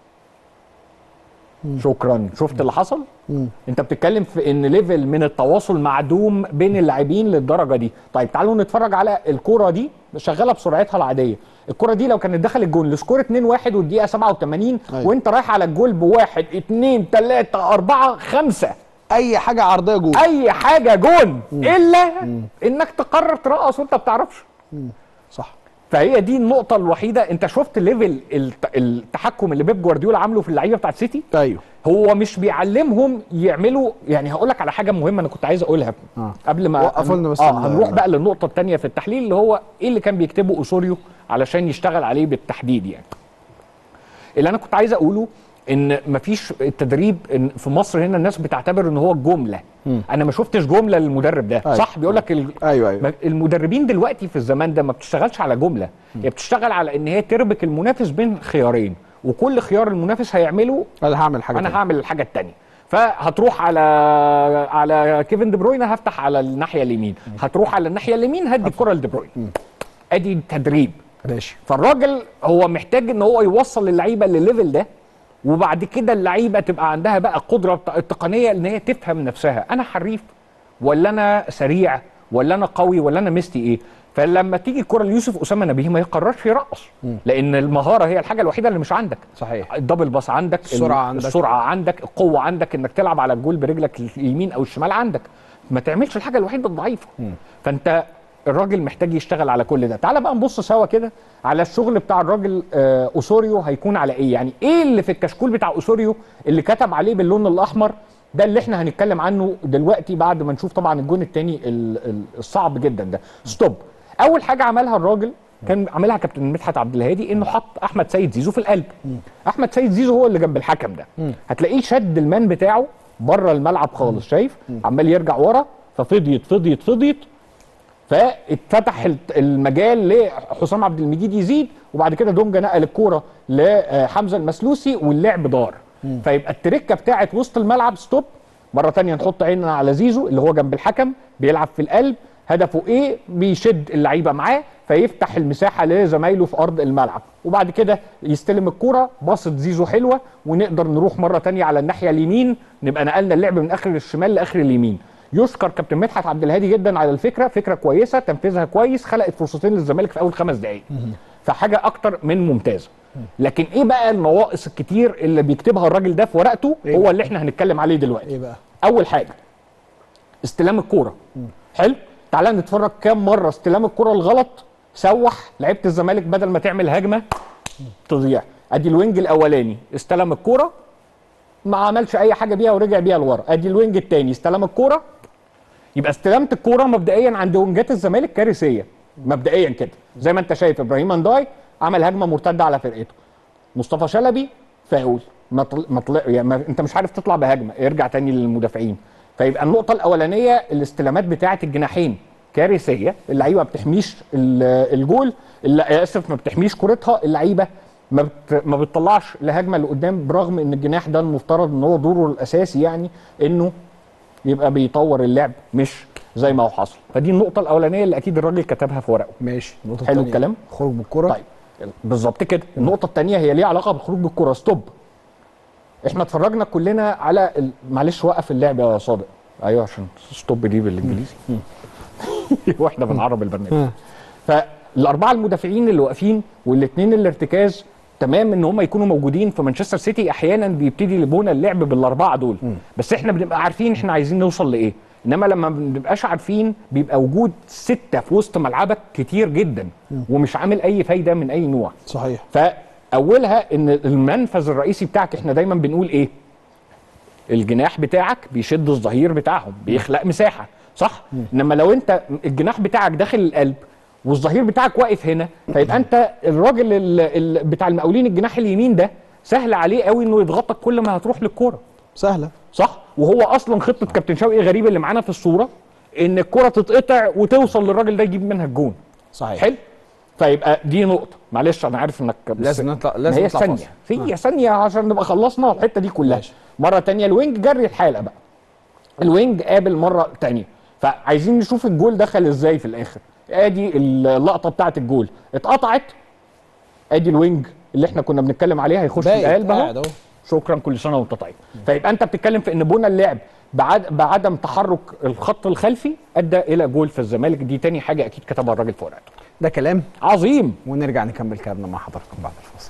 شكرا شفت اللي حصل انت بتتكلم في ان ليفل من التواصل معدوم بين اللاعبين للدرجه دي طيب تعالوا نتفرج على الكوره دي شغاله بسرعتها العاديه الكوره دي لو كانت دخل الجون السكور 2-1 والدقيقه 87 أيوة. وانت رايح على الجول بواحد اتنين تلاته اربعه خمسه اي حاجه عرضيه جول اي حاجه جون الا انك تقرر ترقص وانت ما بتعرفش صح فهي دي النقطة الوحيدة انت شفت ليفل الت- التحكم اللي بيب جوارديولا عامله في اللعيبة بتاعت سيتي ايوه هو مش بيعلمهم يعملوا يعني هقول لك على حاجة مهمة انا كنت عايز اقولها آه. قبل ما وقفوا لنا بس اه ال- هنروح بقى للنقطة التانية في التحليل اللي هو ايه اللي كان بيكتبه اوسوريو علشان يشتغل عليه بالتحديد يعني اللي انا كنت عايز اقوله ان مفيش التدريب إن في مصر هنا الناس بتعتبر ان هو جمله مم. انا ما شفتش جمله للمدرب ده أيوة. صح بيقول لك ال... ايوه ايوه ما- المدربين دلوقتي في الزمان ده ما بتشتغلش على جمله هي بتشتغل على ان هي تربك المنافس بين خيارين وكل خيار المنافس هيعمله انا هعمل حاجه انا تانية. هعمل الحاجه الثانيه فهتروح على على كيفن دي بروين هفتح على الناحيه اليمين هتروح على الناحيه اليمين هدي الكره لدي بروين ادي التدريب ماشي فالراجل هو محتاج ان هو يوصل اللعيبه للليفل ده وبعد كده اللعيبه تبقى عندها بقى القدره الت- التقنيه ان هي تفهم نفسها انا حريف ولا انا سريع ولا انا قوي ولا انا مستي ايه فلما تيجي الكره ليوسف اسامه نبيه ما يقررش يرقص لان المهاره هي الحاجه الوحيده اللي مش عندك صحيح الدبل باص عندك السرعة ال- عندك. السرعه عندك القوه عندك انك تلعب على الجول برجلك اليمين او الشمال عندك ما تعملش الحاجه الوحيده الضعيفه فانت الراجل محتاج يشتغل على كل ده تعال بقى نبص سوا كده على الشغل بتاع الراجل آه، اوسوريو هيكون على ايه يعني ايه اللي في الكشكول بتاع اوسوريو اللي كتب عليه باللون الاحمر ده اللي احنا هنتكلم عنه دلوقتي بعد ما نشوف طبعا الجون الثاني الصعب جدا ده ستوب اول حاجه عملها الراجل كان عاملها كابتن مدحت عبد الهادي انه حط احمد سيد زيزو في القلب احمد سيد زيزو هو اللي جنب الحكم ده هتلاقيه شد المان بتاعه بره الملعب خالص شايف عمال يرجع ورا ففضيت فضيت فضيت فاتفتح الت- المجال لحسام عبد المجيد يزيد وبعد كده دونجا نقل الكوره لحمزه المسلوسي واللعب دار مم. فيبقى التركه بتاعت وسط الملعب ستوب مره تانية نحط عيننا على زيزو اللي هو جنب الحكم بيلعب في القلب هدفه ايه بيشد اللعيبه معاه فيفتح المساحه لزمايله في ارض الملعب وبعد كده يستلم الكرة باصة زيزو حلوه ونقدر نروح مره تانية على الناحيه اليمين نبقى نقلنا اللعب من اخر الشمال لاخر اليمين يشكر كابتن مدحت عبد الهادي جدا على الفكره فكره كويسه تنفيذها كويس خلقت فرصتين للزمالك في اول خمس دقائق فحاجه اكتر من ممتازه لكن ايه بقى النواقص الكتير اللي بيكتبها الراجل ده في ورقته إيه هو بقى؟ اللي احنا هنتكلم عليه دلوقتي ايه بقى اول حاجه استلام الكوره حلو تعالى نتفرج كام مره استلام الكوره الغلط سوح لعيبه الزمالك بدل ما تعمل هجمه تضيع ادي الوينج الاولاني استلم الكوره ما عملش اي حاجه بيها ورجع بيها لورا ادي الوينج الثاني استلم الكوره يبقى استلامه الكوره مبدئيا عند وينجات الزمالك كارثيه مبدئيا كده زي ما انت شايف ابراهيم انداي عمل هجمه مرتده على فرقته مصطفى شلبي فاول ما طل... ما طلع... يعني ما... انت مش عارف تطلع بهجمه ارجع تاني للمدافعين فيبقى النقطه الاولانيه الاستلامات بتاعه الجناحين كارثيه اللعيبه ما بتحميش ال- الجول الل- اسف ما بتحميش كورتها اللعيبه ما بت... ما بتطلعش لهجمه لقدام برغم ان الجناح ده المفترض ان هو دوره الاساسي يعني انه يبقى بيطور اللعب مش زي ما هو حصل فدي النقطه الاولانيه اللي اكيد الراجل كتبها في ورقه ماشي النقطه حلو التانية. الكلام خروج بالكره طيب بالظبط كده النقطه الثانيه هي ليها علاقه بالخروج بالكره ستوب احنا اتفرجنا كلنا على ال... معلش وقف اللعب يا صادق ايوه عشان ستوب دي بالانجليزي واحنا بنعرب البرنامج فالاربعه المدافعين اللي واقفين والاثنين الارتكاز تمام ان هم يكونوا موجودين في مانشستر سيتي احيانا بيبتدي لبونا اللعب بالاربعه دول بس احنا بنبقى عارفين احنا عايزين نوصل لايه انما لما ما بنبقاش عارفين بيبقى وجود سته في وسط ملعبك كتير جدا ومش عامل اي فايده من اي نوع صحيح فاولها ان المنفذ الرئيسي بتاعك احنا دايما بنقول ايه الجناح بتاعك بيشد الظهير بتاعهم بيخلق مساحه صح انما لو انت الجناح بتاعك داخل القلب والظهير بتاعك واقف هنا فيبقى انت الراجل ال ال بتاع المقاولين الجناح اليمين ده سهل عليه قوي انه يضغطك كل ما هتروح للكوره سهله صح وهو اصلا خطه كابتن شوقي غريب اللي معانا في الصوره ان الكره تتقطع وتوصل للراجل ده يجيب منها الجون صحيح حلو فيبقى دي نقطه معلش انا عارف انك بس لازم نطلع- ما لازم هي نطلع ثانيه فاصل. هي ثانيه عشان نبقى خلصنا الحته دي كلها مره تانية الوينج جري الحاله بقى الوينج قابل مره تانية فعايزين نشوف الجول دخل ازاي في الاخر ادي اللقطه بتاعت الجول اتقطعت ادي الوينج اللي احنا كنا بنتكلم عليه هيخش بايت، القلب قاعد اهو اهو. شكرا كل سنه وانت طيب فيبقى انت بتتكلم في ان بنى اللعب بعد بعدم تحرك الخط الخلفي ادى الى جول في الزمالك دي تاني حاجه اكيد كتبها الراجل في ورقته ده كلام عظيم ونرجع نكمل كلامنا مع حضراتكم بعد الفاصل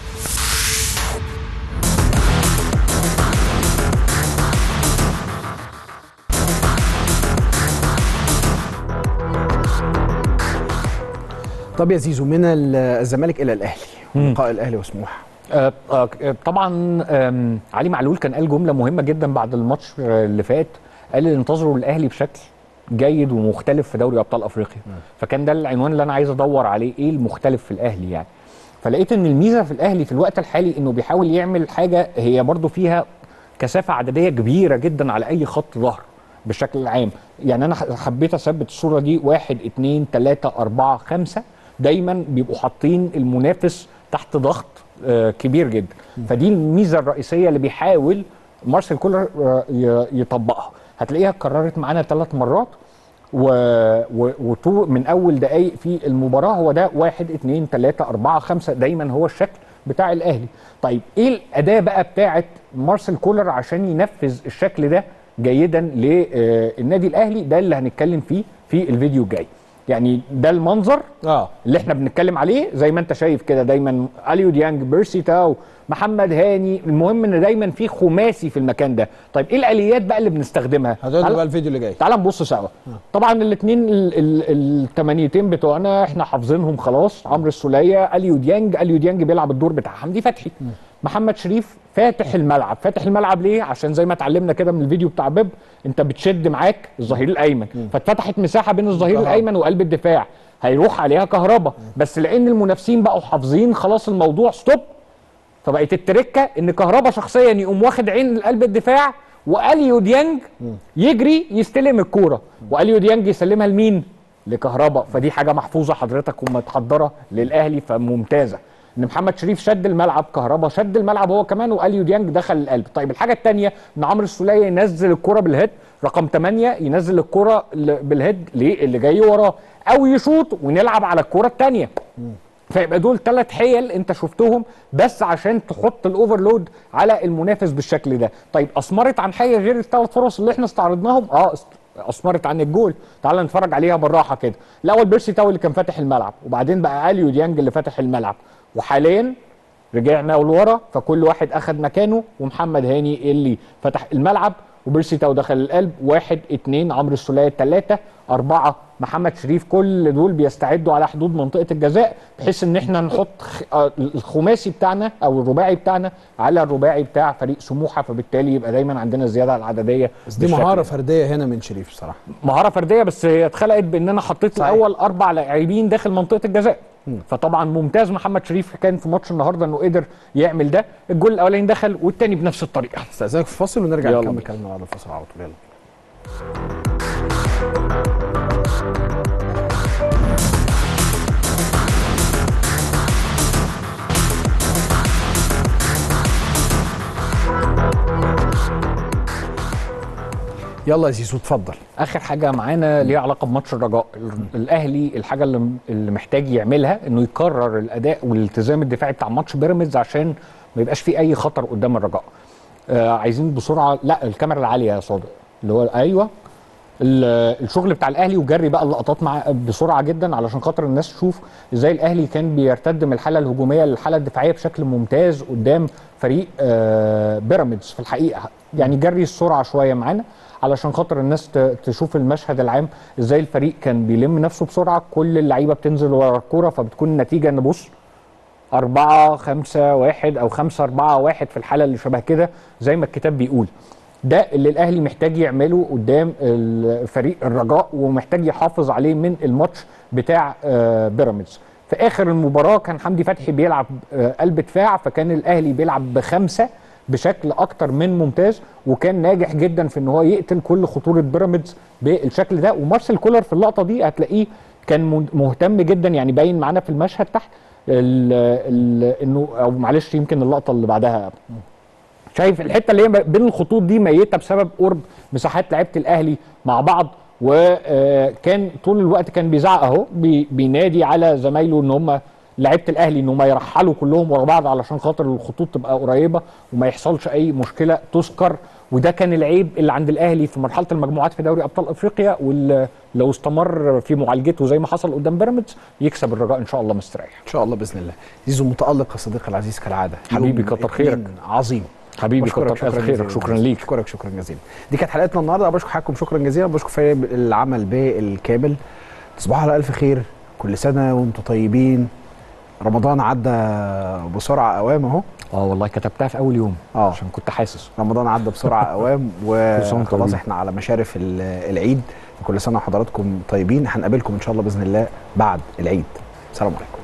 طب يا زيزو من ال- الزمالك الى الاهلي لقاء الاهلي وسموحه آه آه آه، طبعا آم، علي معلول كان قال جمله مهمه جدا بعد الماتش آه، اللي فات قال انتظروا الاهلي بشكل جيد ومختلف في دوري ابطال افريقيا فكان ده العنوان اللي انا عايز ادور عليه ايه المختلف في الاهلي يعني فلقيت ان الميزه في الاهلي في الوقت الحالي انه بيحاول يعمل حاجه هي برضو فيها كثافه عدديه كبيره جدا على اي خط ظهر بالشكل العام يعني انا حبيت اثبت الصوره دي واحد اتنين تلاته اربعه خمسه دايما بيبقوا حاطين المنافس تحت ضغط آه، كبير جدا فدي الميزه الرئيسيه اللي بيحاول مارسيل كولر آه، ي- يطبقها هتلاقيها اتكررت معانا ثلاث مرات و... و... وطول من اول دقايق في المباراه هو ده واحد اتنين تلاته اربعه خمسه دايما هو الشكل بتاع الاهلي. طيب ايه الاداه بقى بتاعت مارسيل كولر عشان ينفذ الشكل ده جيدا للنادي الاهلي ده اللي هنتكلم فيه في الفيديو الجاي. يعني ده المنظر اه اللي احنا بنتكلم عليه زي ما انت شايف كده دايما اليو ديانج بيرسي تاو محمد هاني المهم ان دايما في خماسي في المكان ده طيب ايه الاليات بقى اللي بنستخدمها هتقول تعال- بقى الفيديو اللي جاي تعال نبص سوا طبعا الاثنين الثمانيتين بتوعنا احنا حافظينهم خلاص عمرو السوليه اليو ديانج اليو ديانج بيلعب الدور بتاع حمدي فتحي محمد شريف فاتح الملعب فاتح الملعب ليه عشان زي ما اتعلمنا كده من الفيديو بتاع بيب انت بتشد معاك الظهير الايمن فاتفتحت مساحه بين الظهير كهربا. الايمن وقلب الدفاع هيروح عليها كهربا بس لان المنافسين بقوا حافظين خلاص الموضوع ستوب فبقت التركه ان كهربا شخصيا يقوم واخد عين قلب الدفاع واليو ديانج يجري يستلم الكوره واليو ديانج يسلمها لمين لكهرباء فدي حاجه محفوظه حضرتك ومتحضره للاهلي فممتازه ان محمد شريف شد الملعب كهربا شد الملعب هو كمان واليو ديانج دخل القلب طيب الحاجه الثانيه ان عمرو السوليه ينزل الكره بالهيد رقم 8 ينزل الكره ل- بالهيد للي جاي وراه او يشوط ونلعب على الكره الثانيه فيبقى دول ثلاث حيل انت شفتهم بس عشان تحط الاوفرلود على المنافس بالشكل ده طيب اثمرت عن حاجه غير الثلاث فرص اللي احنا استعرضناهم اه است- اثمرت عن الجول تعال نتفرج عليها بالراحه كده الاول بيرسي تاو اللي كان فاتح الملعب وبعدين بقى اليو ديانج اللي فاتح الملعب وحاليا رجعنا لورا فكل واحد اخذ مكانه ومحمد هاني اللي فتح الملعب وبيرسي تاو دخل القلب واحد اتنين عمرو السوليه ثلاثة أربعة محمد شريف كل دول بيستعدوا على حدود منطقة الجزاء بحيث إن احنا نحط خ- آه الخماسي بتاعنا أو الرباعي بتاعنا على الرباعي بتاع فريق سموحة فبالتالي يبقى دايما عندنا زيادة العددية بس دي بالشكل مهاره ده. فرديه هنا من شريف بصراحه مهاره فرديه بس هي اتخلقت بان انا حطيت صحيح. الاول اربع لاعبين داخل منطقه الجزاء فطبعا ممتاز محمد شريف كان في ماتش النهارده انه قدر يعمل ده الجول الاولاني دخل والتاني بنفس الطريقه استاذنك في فاصل ونرجع يلا نكمل بينا. كلامنا بعد الفاصل على طول يلا يلا يا زيزو اتفضل اخر حاجه معانا ليها علاقه بماتش الرجاء ال- الاهلي الحاجه اللي اللي محتاج يعملها انه يكرر الاداء والالتزام الدفاعي بتاع ماتش بيراميدز عشان ما يبقاش في اي خطر قدام الرجاء آه عايزين بسرعه لا الكاميرا العاليه يا صادق اللي هو ايوه ال- الشغل بتاع الاهلي وجري بقى اللقطات مع بسرعه جدا علشان خاطر الناس تشوف ازاي الاهلي كان بيرتد من الحاله الهجوميه للحاله الدفاعيه بشكل ممتاز قدام فريق آه بيراميدز في الحقيقه يعني جري السرعه شويه معانا علشان خاطر الناس ت- تشوف المشهد العام ازاي الفريق كان بيلم نفسه بسرعه كل اللعيبه بتنزل ورا الكوره فبتكون النتيجه ان بص أربعة خمسة واحد أو خمسة أربعة واحد في الحالة اللي شبه كده زي ما الكتاب بيقول ده اللي الأهلي محتاج يعمله قدام الفريق الرجاء ومحتاج يحافظ عليه من الماتش بتاع آه، بيراميدز في آخر المباراة كان حمدي فتحي بيلعب آه، قلب دفاع فكان الأهلي بيلعب بخمسة بشكل أكتر من ممتاز وكان ناجح جدا في إن هو يقتل كل خطورة بيراميدز بالشكل ده ومارسيل كولر في اللقطة دي هتلاقيه كان م- مهتم جدا يعني باين معانا في المشهد تحت ال ال انه او معلش يمكن اللقطه اللي بعدها شايف الحته اللي هي بين الخطوط دي ميته بسبب قرب مساحات لعيبه الاهلي مع بعض وكان طول الوقت كان بيزعق اهو بي- بينادي على زمايله ان هم لعيبه الاهلي ان هم يرحلوا كلهم ورا بعض علشان خاطر الخطوط تبقى قريبه وما يحصلش اي مشكله تذكر وده كان العيب اللي عند الاهلي في مرحله المجموعات في دوري ابطال افريقيا واللي لو استمر في معالجته زي ما حصل قدام بيراميدز يكسب الرجاء ان شاء الله مستريح ان شاء الله باذن الله زيزو متالق يا صديقي العزيز كالعاده حبيبي يوم كتر اتنين خيرك. عظيم حبيبي بشكرك كتر ألف شكراً خيرك جزيلاً. شكرا ليك بشكرك شكرا جزيلا دي كانت حلقتنا النهارده بشكر حضراتكم شكرا جزيلا بشكر فريق العمل بالكامل تصبحوا على الف خير كل سنه وانتم طيبين رمضان عدى بسرعه اوام اهو اه والله كتبتها في اول يوم اه عشان كنت حاسس رمضان عدى بسرعه اوام كل سنة وأنتم وخلاص طيبين. احنا على مشارف ال- العيد كل سنه وحضراتكم طيبين هنقابلكم ان شاء الله باذن الله بعد العيد سلام عليكم